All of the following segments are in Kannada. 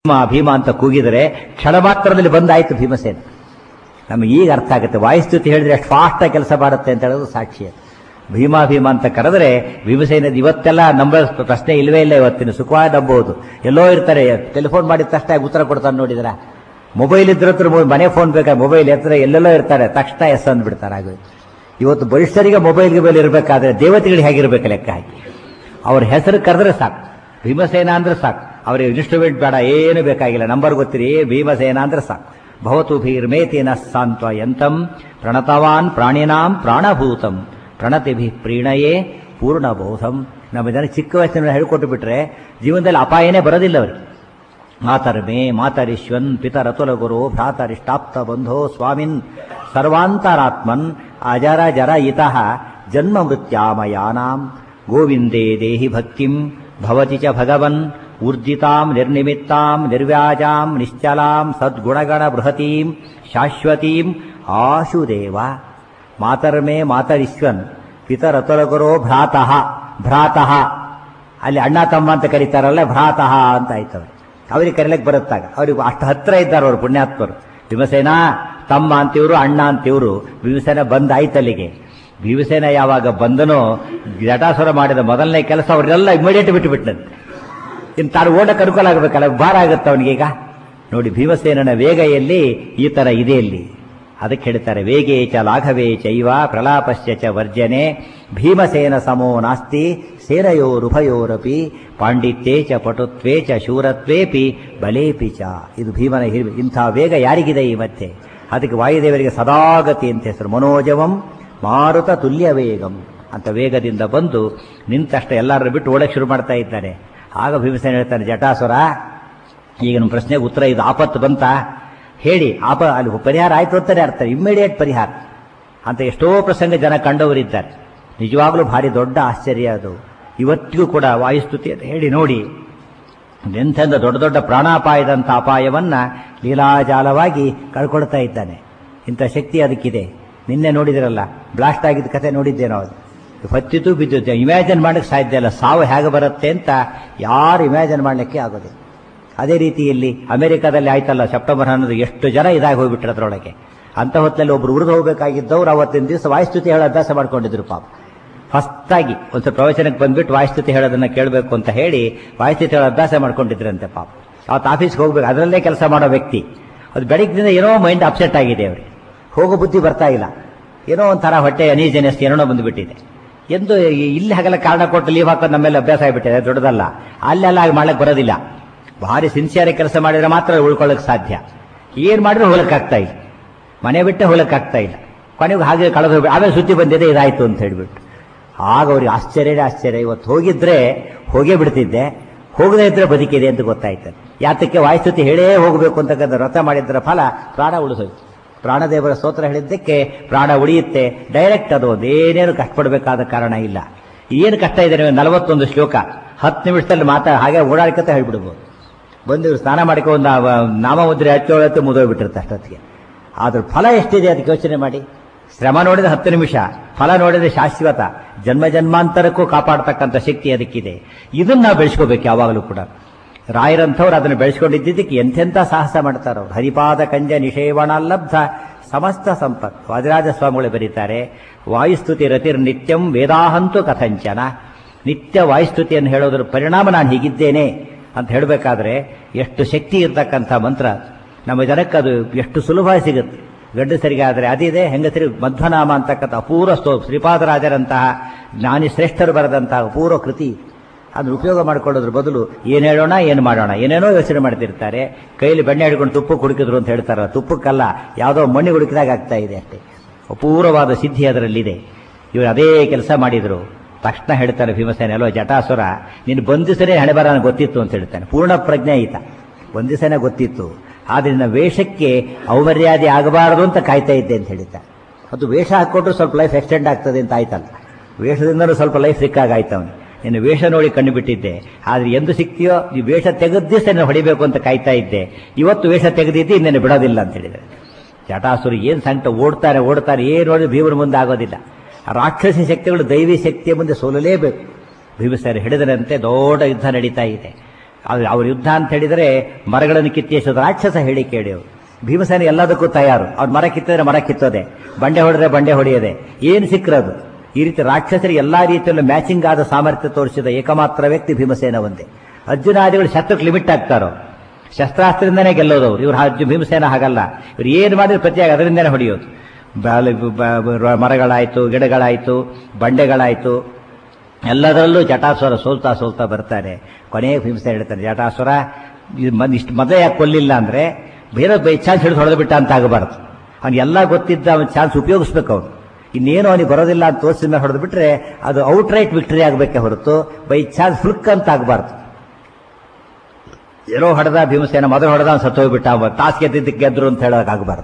ಭೀಮ ಭೀಮ ಅಂತ ಕೂಗಿದರೆ ಕ್ಷಣ ಮಾತ್ರದಲ್ಲಿ ಬಂದಾಯ್ತು ಭೀಮಸೇನ ನಮಗೆ ಈಗ ಅರ್ಥ ಆಗುತ್ತೆ ವಾಯುಸ್ತುತಿ ಹೇಳಿದ್ರೆ ಅಷ್ಟು ಫಾಸ್ಟಾಗಿ ಕೆಲಸ ಮಾಡುತ್ತೆ ಅಂತ ಹೇಳೋದು ಸಾಕ್ಷಿ ಅದು. ಭೀಮ ಭೀಮ ಅಂತ ಕರೆದ್ರೆ ಭೀಮಸೇನ ಇವತ್ತೆಲ್ಲ ನಂಬರ್ ಪ್ರಶ್ನೆ ಇಲ್ವೇ ಇಲ್ಲ ಇವತ್ತಿನ ಸುಖವಾಗಿ ನಂಬೋದು ಎಲ್ಲೋ ಇರ್ತಾರೆ ಟೆಲಿಫೋನ್ ಮಾಡಿದ ತಕ್ಷಣ ಉತ್ತರ ಕೊಡ್ತಾನೆ ನೋಡಿದ್ರ ಮೊಬೈಲ್ ಇದ್ರ ಹತ್ರ ಮೊ- ಮನೆ ಫೋನ್ ಬೇಕಾದ್ರೆ ಮೊಬೈಲ್ ಎತ್ತರ ಎಲ್ಲೆಲ್ಲೋ ಇರ್ತಾರೆ ತಕ್ಷಣ ಎಸ್ ಅಂದ್ಬಿಡ್ತಾರೆ ಆಗೋದು ಇವತ್ತು ಬರಿಷ್ಠರಿಗೆ ಮೊಬೈಲ್ ಗಿಬೈಲ್ ಇರಬೇಕಾದ್ರೆ ದೇವತೆಗಳಿಗೆ ಹೇಗಿರ್ಬೇಕು ಲೆಕ್ಕ ಹಾಕಿ ಅವ್ರ ಹೆಸರು ಕರೆದ್ರೆ ಸಾಕು ಭೀಮಸೇನ ಅಂದ್ರೆ ಸಾಕು ಅವರಿಗೆ ಇನ್ಸ್ಟ್ರೂಮೆಂಟ್ ಬೇಡ ಏನು ಬೇಕಾಗಿಲ್ಲ ನಂಬರ್ ಗೊತ್ತಿರಿ ಭೀಮಸೇನ ಅಂದ್ರೆ ಸಾಕು ಭವತು ಭೀರ್ಮೇತಿನ ಸಾಂತ್ವ ಯಂತಂ ಪ್ರಣತವಾನ್ ಪ್ರಾಣಿನಾಂ ಪ್ರಾಣಭೂತಂ ಪ್ರಣತಿಭಿ ಪ್ರೀಣಯೇ ಪೂರ್ಣಬೋಧಂ ನಮ್ಮ ಜನ ಚಿಕ್ಕ ವಯಸ್ಸಿನ ಹೇಳ್ಕೊಟ್ಟು ಬಿಟ್ರೆ ಜೀವನದಲ್ಲಿ ಅಪಾಯನೇ ಬರೋದಿಲ್ಲ ಅವರಿಗೆ ಮಾತರ್ಮೇ ಮಾತರಿಶ್ವನ್ ಪಿತರತುಲ ಗುರು ಭ್ರಾತರಿಷ್ಟಾಪ್ತ ಬಂಧೋ ಸ್ವಾಮಿನ್ ಸರ್ವಾಂತರಾತ್ಮನ್ ಅಜರ ಜರ ಇತಃ ಜನ್ಮ ಮೃತ್ಯಾಮಯಾನಾಂ ಗೋವಿಂದೇ ದೇಹಿ ಭಕ್ತಿಂ ಭವತಿ ಚ ಭಗವನ್ ಊರ್ಜಿತಾಂ ನಿರ್ನಿಮಿತ್ತಾಂ ನಿರ್ವ್ಯಾಜಾಂ ನಿಶ್ಚಲಾಂ ಸದ್ಗುಣಗಣ ಬೃಹತೀಂ ಶಾಶ್ವತೀಂ ಆಶುದೇವ ಮಾತರ್ಮೇ ಮಾತರಿಶ್ವನ್ ಪಿತರತುಲಗುರೋ ಭ್ರಾತಃ ಭ್ರಾತಃ ಅಲ್ಲಿ ಅಣ್ಣ ತಮ್ಮ ಅಂತ ಕರೀತಾರಲ್ಲ ಭ್ರಾತಃ ಅಂತ ಆಯ್ತವೆ ಅವ್ರಿಗೆ ಕರೀಲಕ್ಕೆ ಬರುತ್ತಾಗ ಅವ್ರಿಗೆ ಅಷ್ಟು ಹತ್ರ ಇದ್ದಾರೆ ಅವರು ಪುಣ್ಯಾತ್ಮರು ಭೀಮಸೇನ ತಮ್ಮ ಅಂತಿವ್ರು ಅಣ್ಣ ಅಂತಿವ್ರು ಭೀಮಸೇನ ಬಂದ ಆಯ್ತಲ್ಲಿಗೆ ಭೀಮಸೇನ ಯಾವಾಗ ಬಂದನೋ ಜಟಾಸುರ ಮಾಡಿದ ಮೊದಲನೇ ಕೆಲಸ ಅವ್ರನ್ನೆಲ್ಲ ಇಮಿಡಿಯೇಟ್ ಬಿಟ್ಟು ಬಿಟ್ಟಂತೆ ಇನ್ನು ತಾನು ಓಡಕ್ಕೆ ಅನುಕೂಲ ಆಗಬೇಕಲ್ಲ ಭಾರ ಆಗುತ್ತೆ ಅವನಿಗೀಗ ನೋಡಿ ಭೀಮಸೇನನ ವೇಗ ಎಲ್ಲಿ ಈ ತರ ಇದೆ ಇಲ್ಲಿ ಅದಕ್ಕೆ ಹೇಳ್ತಾರೆ ವೇಗೇ ಚ ಲಾಘವೇ ಚೈವ ಪ್ರಲಾಪಶ್ಯ ಚ ವರ್ಜನೆ ಭೀಮಸೇನ ಸಮೋ ನಾಸ್ತಿ ಸೇನಯೋರುಭಯೋರಪಿ ಪಾಂಡಿತ್ಯೇ ಚ ಪಟುತ್ವೇ ಚ ಶೂರತ್ವೇಪಿ ಬಲೇಪಿ ಚ ಇದು ಭೀಮನ ಹಿರಿಮೆ ಇಂಥ ವೇಗ ಯಾರಿಗಿದೆ ಈ ಮತ್ತೆ ಅದಕ್ಕೆ ವಾಯುದೇವರಿಗೆ ಸದಾಗತಿ ಅಂತ ಹೆಸರು ಮನೋಜವಂ ಮಾರುತ ತುಲ್ಯ ವೇಗಂ ಅಂತ ವೇಗದಿಂದ ಬಂದು ನಿಂತಷ್ಟ ಎಲ್ಲರೂ ಬಿಟ್ಟು ಓಡಕ್ಕೆ ಶುರು ಮಾಡ್ತಾ ಇದ್ದಾನೆ ಆಗ ಭೀಮಸೇನ ಹೇಳ್ತಾನೆ ಜಟಾಸುರ ಈಗ ನಮ್ಮ ಪ್ರಶ್ನೆಗೆ ಉತ್ತರ ಇದು ಆಪತ್ತು ಬಂತ ಹೇಳಿ ಆಪ ಅಲ್ಲಿ ಪರಿಹಾರ ಆಯ್ತು ಅಂತಾನೆ ಅರ್ಥ ಇಮ್ಮಿಡಿಯೇಟ್ ಪರಿಹಾರ ಅಂತ ಎಷ್ಟೋ ಪ್ರಸಂಗ ಜನ ಕಂಡವರಿದ್ದಾರೆ ನಿಜವಾಗ್ಲೂ ಭಾರಿ ದೊಡ್ಡ ಆಶ್ಚರ್ಯ ಅದು ಇವತ್ತಿಗೂ ಕೂಡ ವಾಯುಸ್ತುತಿ ಅಂತ ಹೇಳಿ ನೋಡಿ ಎಂಥೆಂದ ದೊಡ್ಡ ದೊಡ್ಡ ಪ್ರಾಣಾಪಾಯದಂಥ ಅಪಾಯವನ್ನ ಲೀಲಾಜಾಲವಾಗಿ ಕಳ್ಕೊಳ್ತಾ ಇದ್ದಾನೆ ಇಂಥ ಶಕ್ತಿ ಅದಕ್ಕಿದೆ ನಿನ್ನೆ ನೋಡಿದಿರಲ್ಲ ಬ್ಲಾಸ್ಟ್ ಆಗಿದ್ದ ಕತೆ ನೋಡಿದ್ದೇನೋ ಅದು ಹೊತ್ತಿತು ಬಿದ್ದಿತ್ತು ಇಮ್ಯಾಜಿನ್ ಮಾಡಕ್ಕೆ ಸಾಧ್ಯ ಇಲ್ಲ ಸಾವು ಹೇಗೆ ಬರುತ್ತೆ ಅಂತ ಯಾರು ಇಮ್ಯಾಜಿನ್ ಮಾಡಲಿಕ್ಕೆ ಆಗೋದಿಲ್ಲ ಅದೇ ರೀತಿಯಲ್ಲಿ ಅಮೆರಿಕಾದಲ್ಲಿ ಆಯ್ತಲ್ಲ ಸೆಪ್ಟೆಂಬರ್ ಹನ್ನೊಂದು ಎಷ್ಟು ಜನ ಇದಾಗಿ ಹೋಗ್ಬಿಟ್ರು ಅದರೊಳಗೆ ಅಂತ ಹೊತ್ತಲ್ಲಿ ಒಬ್ರು ಉರಿದು ಹೋಗಬೇಕಾಗಿದ್ದವ್ರು ಅವತ್ತಿನ ದಿವಸ ವಾಯುಸ್ತುತಿ ಹೇಳೋ ಅಭ್ಯಾಸ ಮಾಡ್ಕೊಂಡಿದ್ರು ಪಾಪ ಫಸ್ಟಾಗಿ ಒಂದು ಸ್ವಲ್ಪ ಪ್ರವಚನಕ್ಕೆ ಬಂದ್ಬಿಟ್ಟು ವಾಯುಸ್ತುತಿ ಹೇಳೋದನ್ನ ಕೇಳಬೇಕು ಅಂತ ಹೇಳಿ ವಾಯುಸ್ತುತಿ ಹೇಳೋ ಅಭ್ಯಾಸ ಮಾಡ್ಕೊಂಡಿದ್ರಂತೆ ಪಾಪ ಅವತ್ತು ಆಫೀಸ್ಗೆ ಹೋಗ್ಬೇಕು ಅದರಲ್ಲೇ ಕೆಲಸ ಮಾಡೋ ವ್ಯಕ್ತಿ ಅದು ಬೆಳಗ್ಗಿನಿಂದ ಏನೋ ಮೈಂಡ್ ಅಪ್ಸೆಟ್ ಆಗಿದೆ ಅವ್ರಿಗೆ ಹೋಗೋ ಬುದ್ಧಿ ಬರ್ತಾ ಇಲ್ಲ ಏನೋ ಒಂಥರ ಹೊಟ್ಟೆ ಅನೀಜನೆಸ್ ಏನೋ ಬಂದುಬಿಟ್ಟಿದೆ ಎಂದು ಇಲ್ಲಿ ಹಾಗೆಲ್ಲ ಕಾರಣ ಕೊಟ್ಟು ಲೀವ್ ಹಾಕೋದು ನಮ್ಮೆಲ್ಲ ಅಭ್ಯಾಸ ಆಗಿಬಿಟ್ಟಿದೆ ದೊಡ್ಡದಲ್ಲ ಅಲ್ಲೆಲ್ಲ ಹಾಗೆ ಮಾಡಕ್ಕೆ ಬರೋದಿಲ್ಲ ಭಾರಿ ಸಿನ್ಸಿಯರ್ ಕೆಲಸ ಮಾಡಿದ್ರೆ ಮಾತ್ರ ಉಳ್ಕೊಳ್ಳೋಕೆ ಸಾಧ್ಯ ಏನ್ ಮಾಡಿದ್ರೆ ಹೋಗಕ್ಕಾಗ್ತಾ ಇಲ್ಲ ಮನೆ ಬಿಟ್ಟೆ ಹೋಗಕ್ಕಾಗ್ತಾ ಇಲ್ಲ ಕೊನೆಗೆ ಹಾಗೆ ಕಳೆದು ಹೋಗ್ಬಿಟ್ಟು ಆಮೇಲೆ ಸುದ್ದಿ ಬಂದಿದೆ ಇದಾಯ್ತು ಅಂತ ಹೇಳ್ಬಿಟ್ಟು ಆಗ ಅವ್ರಿಗೆ ಆಶ್ಚರ್ಯನೇ ಆಶ್ಚರ್ಯ ಇವತ್ತು ಹೋಗಿದ್ರೆ ಹೋಗೇ ಬಿಡ್ತಿದ್ದೆ ಹೋಗದೇ ಇದ್ರೆ ಬದುಕಿದೆ ಅಂತ ಗೊತ್ತಾಯ್ತು ಯಾತಕ್ಕೆ ವಾಯುಸ್ತುತಿ ಹೇಳೇ ಹೋಗಬೇಕು ಅಂತಕ್ಕಂಥ ವ್ರತ ಮಾಡಿದ್ದರ ಫಲ ಪ್ರಾಣ ಉಳಿಸೋಯ್ತು ಪ್ರಾಣದೇವರ ಸ್ತೋತ್ರ ಹೇಳಿದ್ದಕ್ಕೆ ಪ್ರಾಣ ಉಳಿಯುತ್ತೆ ಡೈರೆಕ್ಟ್ ಅದು ಅದೇನೇನು ಕಷ್ಟಪಡಬೇಕಾದ ಕಾರಣ ಇಲ್ಲ ಏನು ಕಷ್ಟ ಇದೆ ನೀವು ನಲವತ್ತೊಂದು ಶ್ಲೋಕ ಹತ್ತು ನಿಮಿಷದಲ್ಲಿ ಮಾತಾ ಹಾಗೆ ಓಡಾಡ್ಕೊತ ಹೇಳ್ಬಿಡ್ಬೋದು ಬಂದು ಇವ್ರು ಸ್ನಾನ ಮಾಡಿಕೊಂಡು ನಾಮಮುದ್ರೆ ಹಚ್ಚೋಳತ್ತೆ ಮುದೋಗ್ಬಿಟ್ಟಿರುತ್ತೆ ಅಷ್ಟೊತ್ತಿಗೆ ಆದ್ರ ಫಲ ಎಷ್ಟಿದೆ ಅದಕ್ಕೆ ಯೋಚನೆ ಮಾಡಿ ಶ್ರಮ ನೋಡಿದ್ರೆ ಹತ್ತು ನಿಮಿಷ ಫಲ ನೋಡಿದ್ರೆ ಶಾಶ್ವತ ಜನ್ಮ ಜನ್ಮಾಂತರಕ್ಕೂ ಕಾಪಾಡ್ತಕ್ಕಂಥ ಶಕ್ತಿ ಅದಕ್ಕಿದೆ ಇದನ್ನ ನಾವು ಬೆಳೆಸ್ಕೋಬೇಕು ಯಾವಾಗಲೂ ಕೂಡ ರಾಯರಂಥವ್ರು ಅದನ್ನು ಬೆಳೆಸ್ಕೊಂಡಿದ್ದಕ್ಕೆ ಎಂತೆಂಥ ಸಾಹಸ ಮಾಡ್ತಾರೋ ಹರಿಪಾದ ಕಂಜ ನಿಷೇವಣ ಲಬ್ಧ ಸಮಸ್ತ ಸಂಪತ್ ವಾದಿರಾಜ ಸ್ವಾಮಿಗಳು ಬರೀತಾರೆ ವಾಯುಸ್ತುತಿ ರತಿರ್ ನಿತ್ಯಂ ವೇದಾಹಂತು ಕಥಂಚನ ನಿತ್ಯ ವಾಯುಸ್ತುತಿಯನ್ನು ಹೇಳೋದ್ರ ಪರಿಣಾಮ ನಾನು ಹೀಗಿದ್ದೇನೆ ಅಂತ ಹೇಳಬೇಕಾದ್ರೆ ಎಷ್ಟು ಶಕ್ತಿ ಇರ್ತಕ್ಕಂಥ ಮಂತ್ರ ನಮ್ಮ ಜನಕ್ಕೆ ಅದು ಎಷ್ಟು ಸುಲಭವಾಗಿ ಸಿಗುತ್ತೆ ಗಂಡಸರಿಗೆ ಆದರೆ ಅದಿದೆ ಹೆಂಗಸರಿಗೆ ಮಧ್ವನಾಮ ಅಂತಕ್ಕಂಥ ಅಪೂರ್ವ ಸ್ತೋ ಶ್ರೀಪಾದರಾಜರಂತಹ ಜ್ಞಾನಿ ಶ್ರೇಷ್ಠರು ಬರೆದಂತಹ ಅಪೂರ್ವ ಕೃತಿ ಅದನ್ನು ಉಪಯೋಗ ಮಾಡಿಕೊಳ್ಳೋದ್ರ ಬದಲು ಏನು ಹೇಳೋಣ ಏನು ಮಾಡೋಣ ಏನೇನೋ ಯೋಚನೆ ಮಾಡ್ತಿರ್ತಾರೆ ಕೈಲಿ ಬೆಣ್ಣೆ ಹಿಡ್ಕೊಂಡು ತುಪ್ಪ ಕುಡಿಕಿದ್ರು ಅಂತ ಹೇಳ್ತಾರ ತುಪ್ಪಕ್ಕಲ್ಲ ಯಾವುದೋ ಮಣ್ಣಿ ಹುಡುಕಿದಾಗ ಆಗ್ತಾ ಇದೆ ಅಷ್ಟೇ ಅಪೂರ್ವವಾದ ಸಿದ್ಧಿ ಅದರಲ್ಲಿದೆ ಇವರು ಅದೇ ಕೆಲಸ ಮಾಡಿದ್ರು ತಕ್ಷಣ ಹೇಳ್ತಾರೆ ಭೀಮಸೇನ ಅಲ್ವ ಜಟಾಸುರ ನೀನು ಬಂಧಿಸನೇ ಹಣೆ ಬರ ಗೊತ್ತಿತ್ತು ಅಂತ ಹೇಳ್ತಾನೆ ಪೂರ್ಣ ಪ್ರಜ್ಞೆ ಈತ ಬಂಧಿಸನೇ ಗೊತ್ತಿತ್ತು ಆದ್ರೆ ನಿನ್ನ ವೇಷಕ್ಕೆ ಔಮರ್ಯಾದೆ ಆಗಬಾರದು ಅಂತ ಕಾಯ್ತಾ ಇದ್ದೆ ಅಂತ ಹೇಳ್ತಾನೆ ಅದು ವೇಷ ಹಾಕ್ಕೊಟ್ರು ಸ್ವಲ್ಪ ಲೈಫ್ ಎಕ್ಸ್ಟೆಂಡ್ ಆಗ್ತದೆ ಅಂತ ಆಯ್ತಲ್ಲ ವೇಷದಿಂದಲೂ ಸ್ವಲ್ಪ ಲೈಫ್ ಸಿಕ್ಕಾಗಾಯ್ತು ಅವನು ನಿನ್ನ ವೇಷ ನೋಡಿ ಕಂಡು ಬಿಟ್ಟಿದ್ದೆ ಆದ್ರೆ ಎಂದು ಸಿಕ್ತಿಯೋ ಈ ವೇಷ ತೆಗೆದಿಸ ನಾನು ಹೊಡಿಬೇಕು ಅಂತ ಕಾಯ್ತಾ ಇದ್ದೆ ಇವತ್ತು ವೇಷ ತೆಗೆದಿದ್ದು ಇನ್ನೇನು ಬಿಡೋದಿಲ್ಲ ಅಂತ ಹೇಳಿದ್ರೆ ಜಟಾಸುರು ಏನ್ ಸಂಕಟ ಓಡ್ತಾರೆ ಓಡ್ತಾರೆ ಏನು ನೋಡಿ ಭೀಮನ ಮುಂದೆ ಆಗೋದಿಲ್ಲ ರಾಕ್ಷಸಿ ಶಕ್ತಿಗಳು ದೈವಿ ಶಕ್ತಿಯ ಮುಂದೆ ಸೋಲಲೇಬೇಕು ಭೀಮಸೇನ ಹಿಡಿದರಂತೆ ದೊಡ್ಡ ಯುದ್ಧ ನಡೀತಾ ಇದೆ ಅದು ಅವ್ರ ಯುದ್ಧ ಅಂತ ಹೇಳಿದರೆ ಮರಗಳನ್ನು ಕಿತ್ತೆಸೋದು ರಾಕ್ಷಸ ಹೇಳಿ ಕೇಳಿ ಅವರು ಭೀಮಸೇನ ಎಲ್ಲದಕ್ಕೂ ತಯಾರು ಅವ್ರು ಮರ ಕಿತ್ತಿದ್ರೆ ಮರ ಕಿತ್ತೋದೆ ಬಂಡೆ ಹೊಡೆದ್ರೆ ಬಂಡೆ ಹೊಡೆಯೋದೆ ಏನು ಸಿಕ್ಕರದು ಈ ರೀತಿ ರಾಕ್ಷಸರಿಗೆ ಎಲ್ಲಾ ರೀತಿಯಲ್ಲೂ ಮ್ಯಾಚಿಂಗ್ ಆದ ಸಾಮರ್ಥ್ಯ ತೋರಿಸಿದ ಏಕಮಾತ್ರ ವ್ಯಕ್ತಿ ಭೀಮಸೇನ ಒಂದೇ ಅರ್ಜುನಾದಿಗಳು ಶಸ್ತ್ರಕ್ಕೆ ಲಿಮಿಟ್ ಆಗ್ತಾರೋ ಶಸ್ತ್ರಾಸ್ತ್ರದಿಂದನೇ ಗೆಲ್ಲೋದವ್ರು ಇವ್ರು ಅರ್ಜುನ್ ಭೀಮಸೇನ ಹಾಗಲ್ಲ ಇವ್ರು ಏನು ಮಾಡಿದ್ರೆ ಪ್ರತಿಯಾಗಿ ಅದರಿಂದನೇ ಹೊಡೆಯೋದು ಬಾಲ- ಬ- ಬ- ಮರಗಳಾಯ್ತು ಗಿಡಗಳಾಯ್ತು ಬಂಡೆಗಳಾಯ್ತು ಎಲ್ಲದರಲ್ಲೂ ಜಟಾಸುರ ಸೋಲ್ತಾ ಸೋಲ್ತಾ ಬರ್ತಾನೆ ಕೊನೆಗೆ ಭೀಮಸೇನ ಹೇಳ್ತಾನೆ ಜಟಾಸುರ ಇದು ಮದ್ ಇಷ್ಟು ಮೊದಲೇ ಯಾಕೆ ಕೊಲ್ಲಿಲ್ಲ ಅಂದ್ರೆ ಬೇರೆ ಬೈ ಚಾನ್ಸ್ ಹಿಡಿದು ಹೊಡೆದು ಬಿಟ್ಟ ಅಂತ ಆಗಬಾರ್ದು ಅವ್ನು ಎಲ್ಲ ಗೊತ್ತಿದ್ದ ಅವನ ಚಾನ್ಸ್ ಉಪಯೋಗಿಸ್ಬೇಕು ಅವನು ಇನ್ನೇನು ಅವನಿಗೆ ಬರೋದಿಲ್ಲ ಅಂತ ತೋರಿಸಿದ ಮೇಲೆ ಹೊಡೆದು ಬಿಟ್ರೆ ಅದು ಔಟ್ ರೈಟ್ ವಿಕ್ಟರಿ ಆಗಬೇಕೆ ಹೊರತು ಬೈ ಚಾನ್ಸ್ ಫ್ಲುಕ್ ಅಂತ ಆಗಬಾರ್ದು ಏನೋ ಹೊಡೆದ ಭೀಮಸೇನ ಮೊದಲು ಹೊಡೆದ ಅವ್ನು ಸತ್ತೋಗ್ಬಿಟ್ಟ ಅವ ಟಾಸ್ ಗೆದ್ದಿದ್ದಕ್ಕೆ ಗೆದ್ರು ಅಂತ ಹೇಳೋಕ್ಕಾಗಬಾರ್ದು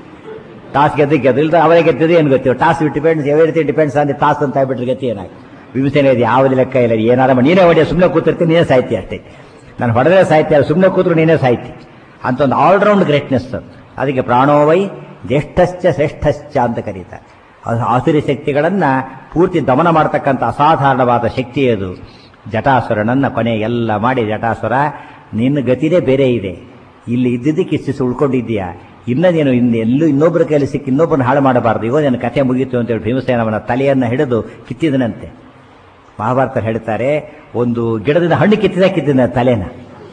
ಟಾಸ್ ಗೆದ್ದಿದ್ದು ಗೆದ್ದು ಇಲ್ದ ಅವರೇ ಗೆದ್ದಿದ್ದು ಏನು ಗೊತ್ತಿಲ್ಲ toss depends everything depends on the toss ಅಂತ ಆಗ್ಬಿಟ್ರೆ ಗತಿ ಏನಾಗಿ ಭೀಮಸೇನ ಇದೆ ಯಾವ್ದು ಲೆಕ್ಕ ಇಲ್ಲ ಏನಾರ ಮಾಡಿ ನೀನೇ ಹೊಡೆಯ ಸುಮ್ಮನೆ ಕೂತಿರ್ತೀನಿ ನೀನೇ ಸಾಹಿತ್ಯ ಅಷ್ಟೇ ನಾನು ಹೊಡೆದ್ರೆ ಸಾಹಿತ್ಯ ಸುಮ್ಮನೆ ಕೂತ್ರು ನೀನೇ ಸಾಹಿತ್ಯ ಅಂತ ಒಂದು ಆಲ್ರೌಂಡ್ ಗ್ರೇಟ್ನೆಸ್ ಅದಕ್ಕೆ ಪ್ರಾಣೋವೈ ಜ್ಯೇಷ್ಠಶ್ಚ ಶ್ರೇಷ್ಠಶ್ಚ ಅಂತ ಕರೀತಾರೆ ಅದು ಆಸುರಿ ಶಕ್ತಿಗಳನ್ನ ಪೂರ್ತಿ ದಮನ ಮಾಡತಕ್ಕಂಥ ಅಸಾಧಾರಣವಾದ ಶಕ್ತಿ ಅದು ಜಟಾಸುರನನ್ನ ಕೊನೆ ಎಲ್ಲ ಮಾಡಿ ಜಟಾಸುರ ನಿನ್ನ ಗತಿನೇ ಬೇರೆ ಇದೆ ಇಲ್ಲಿ ಇದ್ದಿದ್ದಕ್ಕೆ ಇಷ್ಟಿಷ್ಟು ಉಳ್ಕೊಂಡಿದ್ದೀಯಾ ಇನ್ನ ನೀನು ಇನ್ನು ಎಲ್ಲೂ ಇನ್ನೊಬ್ಬರ ಕೈಯಲ್ಲಿ ಸಿಕ್ಕಿ ಇನ್ನೊಬ್ಬರನ್ನ ಹಾಳು ಮಾಡಬಾರದು ಇಗೋ ನನ್ನ ಕಥೆ ಮುಗೀತು ಅಂತೇಳಿ ಭೀಮಸೇನವನ ತಲೆಯನ್ನ ಹಿಡಿದು ಕಿತ್ತಿದನಂತೆ ಮಹಾಭಾರತ ಹೇಳ್ತಾರೆ ಒಂದು ಗಿಡದಿಂದ ಹಣ್ಣು ಕಿತ್ತಿದ ಕಿತ್ತಿದ ತಲೆನ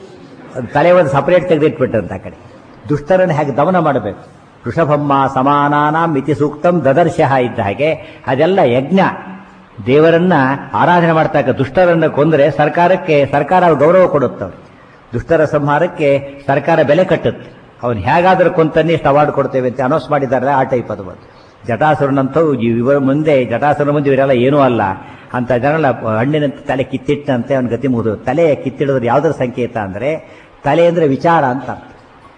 ಅದು ತಲೆ ಒಂದು ಸಪರೇಟ್ ತೆಗೆದಿಟ್ಬಿಟ್ಟಂತ ಆ ಕಡೆ ದುಷ್ಟರನ್ನು ಹೇಗೆ ದಮನ ಮಾಡಬೇಕು ಋಷಭಮ್ಮ ಸಮಾನಾನಾಂ ಮಿತಿ ಸೂಕ್ತಂ ದದರ್ಶಃ ಇದ್ದ ಹಾಗೆ ಅದೆಲ್ಲ ಯಜ್ಞ ದೇವರನ್ನ ಆರಾಧನೆ ಮಾಡ್ತಕ್ಕ ದುಷ್ಟರನ್ನ ಕೊಂದರೆ ಸರ್ಕಾರಕ್ಕೆ ಸರ್ಕಾರ ಗೌರವ ಕೊಡುತ್ತವೆ ದುಷ್ಟರ ಸಂಹಾರಕ್ಕೆ ಸರ್ಕಾರ ಬೆಲೆ ಕಟ್ಟುತ್ತೆ ಅವನು ಹೇಗಾದರೂ ಕೊಂತನ್ನೇ ಇಷ್ಟು ಅವಾರ್ಡ್ ಕೊಡ್ತೇವೆ ಅಂತ ಅನೌನ್ಸ್ ಮಾಡಿದ್ದಾರೆ ಆ ಟೈಪ್ ಅದು ಬಂದು ಜಟಾಸುರನಂತೂ ಇವರ ಮುಂದೆ ಜಟಾಸುರನ ಮುಂದೆ ಇವರೆಲ್ಲ ಏನೂ ಅಲ್ಲ ಅಂತ ಜನಗಳ ಹಣ್ಣಿನಂತೆ ತಲೆ ಕಿತ್ತಿಟ್ಟಂತೆ ಅವನ ಗತಿ ಮುಗಿದು ತಲೆ ಕಿತ್ತಿಡೋದ್ರ ಯಾವುದರ ಸಂಕೇತ ಅಂದ್ರೆ ತಲೆ ಅಂದ್ರೆ ವಿಚಾರ ಅಂತ ಅರ್ಥ.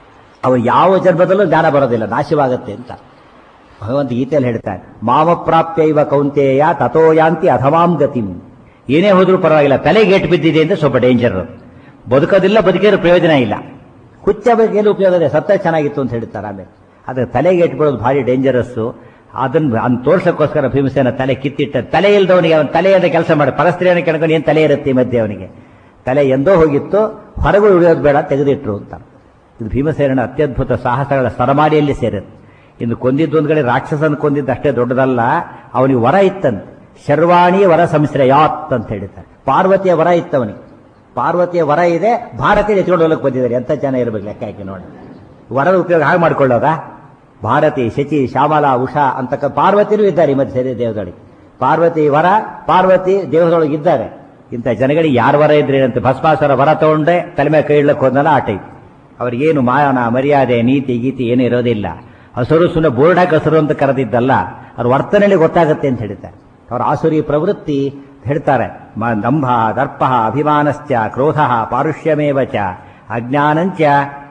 ಅವ ಯಾವ ಜನ್ಮದಲ್ಲೂ ಜ್ಞಾನ ಬರೋದಿಲ್ಲ ನಾಶವಾಗತ್ತೆ ಅಂತ ಭಗವಂತ ಗೀತೆಯಲ್ಲಿ ಹೇಳ್ತಾನೆ ಮಾಮ ಪ್ರಾಪ್ಯ ಇವ ಕೌಂತೆಯ ತಥೋ ಯಾಂತಿ ಅಧಮಾಂ ಗತಿಂ ಏನೇ ಹೋದ್ರೂ ಪರವಾಗಿಲ್ಲ ತಲೆ ಗೇಟ್ ಬಿದ್ದಿದೆ ಅಂದ್ರೆ ಸ್ವಲ್ಪ ಡೇಂಜರ್ ಬದುಕೋದಿಲ್ಲ ಬದುಕಿರೋ ಪ್ರಯೋಜನ ಇಲ್ಲ ಹುಚ್ಚ ಬಗ್ಗೆ ಉಪಯೋಗ ಇದೆ ಸತ್ತ ಚೆನ್ನಾಗಿತ್ತು ಅಂತ ಹೇಳ್ತಾರೆ ಆಮೇಲೆ ಅದ್ರ ತಲೆಗೆ ಇಟ್ಕೊಳ್ಳೋದು ಭಾರಿ ಡೇಂಜರಸ್ಸು ಅದನ್ನ ಅನ್ ತೋರ್ಸಕ್ಕೋಸ್ಕರ ಭೀಮಸೇನ ತಲೆ ಕಿತ್ತಿಟ್ಟ ತಲೆ ಇಲ್ದವನಿಗೆ ಅವನ ತಲೆಯದ ಕೆಲಸ ಮಾಡಿ ಪರಸ್ತ್ರೀಯನ್ನು ಕೆಣಕೊಂಡು ಏನು ತಲೆ ಇರುತ್ತೆ ಈ ಮಧ್ಯೆ ಅವನಿಗೆ ತಲೆ ಎಂದೋ ಹೋಗಿತ್ತು ಹೊರಗೂ ಉಳಿಯೋದು ಬೇಡ ತೆಗೆದಿಟ್ರು ಅಂತ ಇದು ಭೀಮಸೇನನ ಅತ್ಯದ್ಭುತ ಸಾಹಸಗಳ ಸರಮಾಡಿಯಲ್ಲಿ ಸೇರುತ್ತೆ ಇನ್ನು ಕೊಂದಿದ್ದು ಒಂದ್ ಕಡೆ ರಾಕ್ಷಸನ ಕೊಂದಿದ್ದು ಅಷ್ಟೇ ದೊಡ್ಡದಲ್ಲ ಅವನಿಗೆ ವರ ಇತ್ತಂತೆ ಶರ್ವಾಣಿ ವರ ಸಂಶ್ರಯಾತ್ ಅಂತ ಹೇಳ್ತಾರೆ ಪಾರ್ವತಿಯ ವರ ಇತ್ತವನಿಗೆ ಪಾರ್ವತಿಯ ವರ ಇದೆ ಭಾರತೀಯ ಎತ್ಕೊಂಡು ಹೋಗಕ್ಕೆ ಬಂದಿದ್ದಾರೆ ಎಂತ ಜನ ಇರಬೇಕು ಲೆಕ್ಕ ಹಾಕಿ ನೋಡಿ ವರದ ಉಪಯೋಗ ಹಾಗೆ ಮಾಡ್ಕೊಳ್ಳೋದಾ ಭಾರತಿ ಶಚಿ ಶ್ಯಾಮಲ ಉಷಾ ಅಂತಕ್ಕ ಪಾರ್ವತಿನೂ ಇದ್ದಾರೆ ಈ ಮಧ್ಯೆ ಸೇರಿ ದೇವದೊಳಗೆ ಪಾರ್ವತಿ ವರ ಪಾರ್ವತಿ ದೇವದೊಳಗೆ ಇದ್ದಾರೆ ಇಂಥ ಜನಗಳಿಗೆ ಯಾರ ವರ ಇದ್ರೆ ಅಂತ ಭಸ್ಮಾಸುರ ವರ ತಗೊಂಡೆ ತಲೆ ಮೇಲೆ ಕೈ ಇಡ್ಲಕ್ಕೆ ಹೋದ್ನಲ್ಲ ಆ ಟೈಪ್ ಅವ್ರಿಗೇನು ಮಾನ ಮರ್ಯಾದೆ ನೀತಿ ಗೀತಿ ಏನು ಇರೋದಿಲ್ಲ ಹಸರು ಸುಮ್ಮನೆ ಬೋರ್ಡ್ ಹಾಕಿ ಹಸರು ಅಂತ ಕರೆದಿದ್ದಲ್ಲ ಅವ್ರ ವರ್ತನೆಯಲ್ಲಿ ಗೊತ್ತಾಗುತ್ತೆ ಅಂತ ಹೇಳ್ತಾರೆ ಅವ್ರ ಆಸುರಿ ಪ್ರವೃತ್ತಿ ಹೇಳ್ತಾರೆ ಮ- ದಂಭ ದರ್ಪ ಅಭಿಮಾನಶ್ಚ ಕ್ರೋಧ ಪಾರುಷ್ಯಮೇವ ಚ ಅಜ್ಞಾನಂಚ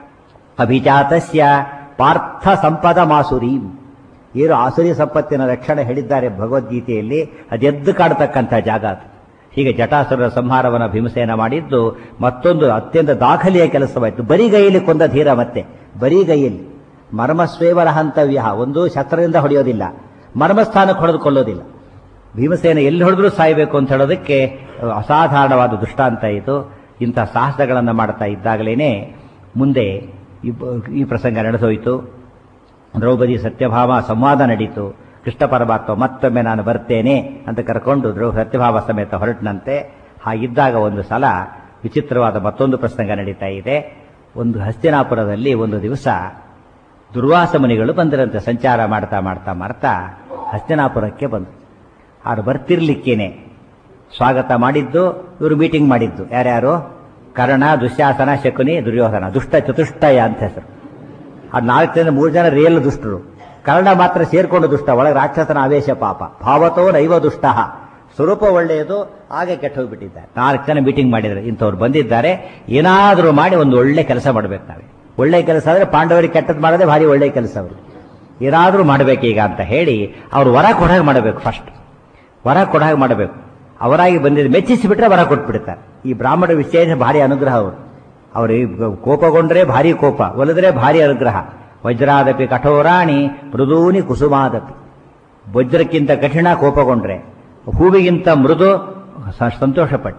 ಅಭಿಜಾತಸ್ಯ ಪಾರ್ಥ ಸಂಪದ ಮಾಸುರಿ ಏನು ಆಸುರಿ ಸಂಪತ್ತಿನ ರಕ್ಷಣೆ ಹೇಳಿದ್ದಾರೆ ಭಗವದ್ಗೀತೆಯಲ್ಲಿ ಅದೆದ್ದು ಕಾಡ್ತಕ್ಕಂಥ ಜಾಗ ಅದು ಹೀಗೆ ಜಟಾಸುರರ ಸಂಹಾರವನ್ನ ಭೀಮಸೇನ ಮಾಡಿದ್ದು ಮತ್ತೊಂದು ಅತ್ಯಂತ ದಾಖಲೆಯ ಕೆಲಸವಾಯಿತು ಬರಿಗೈಯಲ್ಲಿ ಕೊಂದ ಧೀರ ಮತ್ತೆ ಬರಿಗೈಯಲ್ಲಿ ಮರ್ಮಸ್ವೇವರ ಹಂತವ್ಯ ಒಂದು ಶಸ್ತ್ರದಿಂದ ಹೊಡೆಯೋದಿಲ್ಲ ಮರ್ಮಸ್ಥಾನಕ್ಕೆ ಹೊಡೆದುಕೊಳ್ಳೋದಿಲ್ಲ ಭೀಮಸೇನ ಎಲ್ಲಿ ಹೊಡೆದ್ರೂ ಸಾಯಬೇಕು ಅಂತ ಹೇಳೋದಕ್ಕೆ ಅಸಾಧಾರಣವಾದ ದೃಷ್ಟಾಂತ ಇದು ಇಂಥ ಸಾಹಸಗಳನ್ನು ಮಾಡ್ತಾ ಇದ್ದಾಗಲೇನೆ ಮುಂದೆ ಈ ಬ- ಈ ಪ್ರಸಂಗ ನಡೆದೋಯ್ತು ದ್ರೌಪದಿ ಸತ್ಯಭಾಮ ಸಂವಾದ ನಡೀತು ಕೃಷ್ಣ ಪರಮಾತ್ಮ ಮತ್ತೊಮ್ಮೆ ನಾನು ಬರ್ತೇನೆ ಅಂತ ಕರ್ಕೊಂಡು ದ್ರೌ ಸತ್ಯಭಾಮ ಸಮೇತ ಹೊರಟಿನಂತೆ ಹಾಗಿದ್ದಾಗ ಒಂದು ಸಲ ವಿಚಿತ್ರವಾದ ಮತ್ತೊಂದು ಪ್ರಸಂಗ ನಡೀತಾ ಇದೆ ಒಂದು ಹಸ್ತಿನಾಪುರದಲ್ಲಿ ಒಂದು ದಿವಸ ದುರ್ವಾಸ ಮುನಿಗಳು ಬಂದರಂತೆ ಸಂಚಾರ ಮಾಡ್ತಾ ಮಾಡ್ತಾ ಮಾಡ್ತಾ ಹಸ್ತಿನಾಪುರಕ್ಕೆ ಬಂದರು ಅವ್ರು ಬರ್ತಿರ್ಲಿಕ್ಕೇನೆ ಸ್ವಾಗತ ಮಾಡಿದ್ದು ಇವರು ಮೀಟಿಂಗ್ ಮಾಡಿದ್ದು ಯಾರ್ಯಾರು ಕರ್ಣ ದುಶ್ಯಾಸನ ಶಕುನಿ ದುರ್ಯೋಧನ ದುಷ್ಟ ಚತುಷ್ಟಯ ಅಂತ ಹೆಸರು ಆ ನಾಲ್ಕು ಜನ ಮೂರು ಜನ ರಿಯಲ್ ದುಷ್ಟರು ಕರ್ಣ ಮಾತ್ರ ಸೇರ್ಕೊಂಡು ದುಷ್ಟ ಒಳಗೆ ರಾಕ್ಷಸನ ಆವೇಶ ಪಾಪ ಭಾವತೋ ನೈವ ದುಷ್ಟ ಸ್ವರೂಪ ಒಳ್ಳೆಯದು ಹಾಗೆ ಕೆಟ್ಟ ಹೋಗ್ಬಿಟ್ಟಿದ್ದಾರೆ ನಾಲ್ಕು ಜನ ಮೀಟಿಂಗ್ ಮಾಡಿದ್ದಾರೆ ಇಂಥವ್ರು ಬಂದಿದ್ದಾರೆ ಏನಾದರೂ ಮಾಡಿ ಒಂದು ಒಳ್ಳೆ ಕೆಲಸ ಮಾಡ್ಬೇಕು ನಾವೇ ಒಳ್ಳೆ ಕೆಲಸ ಆದ್ರೆ ಪಾಂಡವರಿಗೆ ಕೆಟ್ಟದ್ದು ಮಾಡೋದೇ ಭಾರಿ ಒಳ್ಳೆ ಕೆಲಸ ಅವರು ಏನಾದರೂ ಮಾಡಬೇಕೀಗ ಅಂತ ಹೇಳಿ ಅವ್ರು ವರ ಕೊಡಾಗ ಮಾಡಬೇಕು ಫಸ್ಟ್ ವರ ಕೊಡಾಗ ಮಾಡಬೇಕು ಅವರಾಗಿ ಬಂದಿದ್ದು ಮೆಚ್ಚಿಸಿಬಿಟ್ರೆ ವರ ಕೊಟ್ಬಿಡ್ತಾರೆ ಈ ಬ್ರಾಹ್ಮಣ ವಿಶೇಷ ಭಾರಿ ಅನುಗ್ರಹ ಅವರು ಅವರು ಕೋಪಗೊಂಡ್ರೆ ಭಾರಿ ಕೋಪ ಒಲಿದ್ರೆ ಭಾರಿ ಅನುಗ್ರಹ ವಜ್ರಾದಪಿ ಕಠೋರಾಣಿ ಮೃದೂನಿ ಕುಸುಮಾದಪಿ ವಜ್ರಕ್ಕಿಂತ ಕಠಿಣ ಕೋಪಗೊಂಡ್ರೆ ಹೂವಿಗಿಂತ ಮೃದು ಸ- ಸಂತೋಷಪಟ್ಟ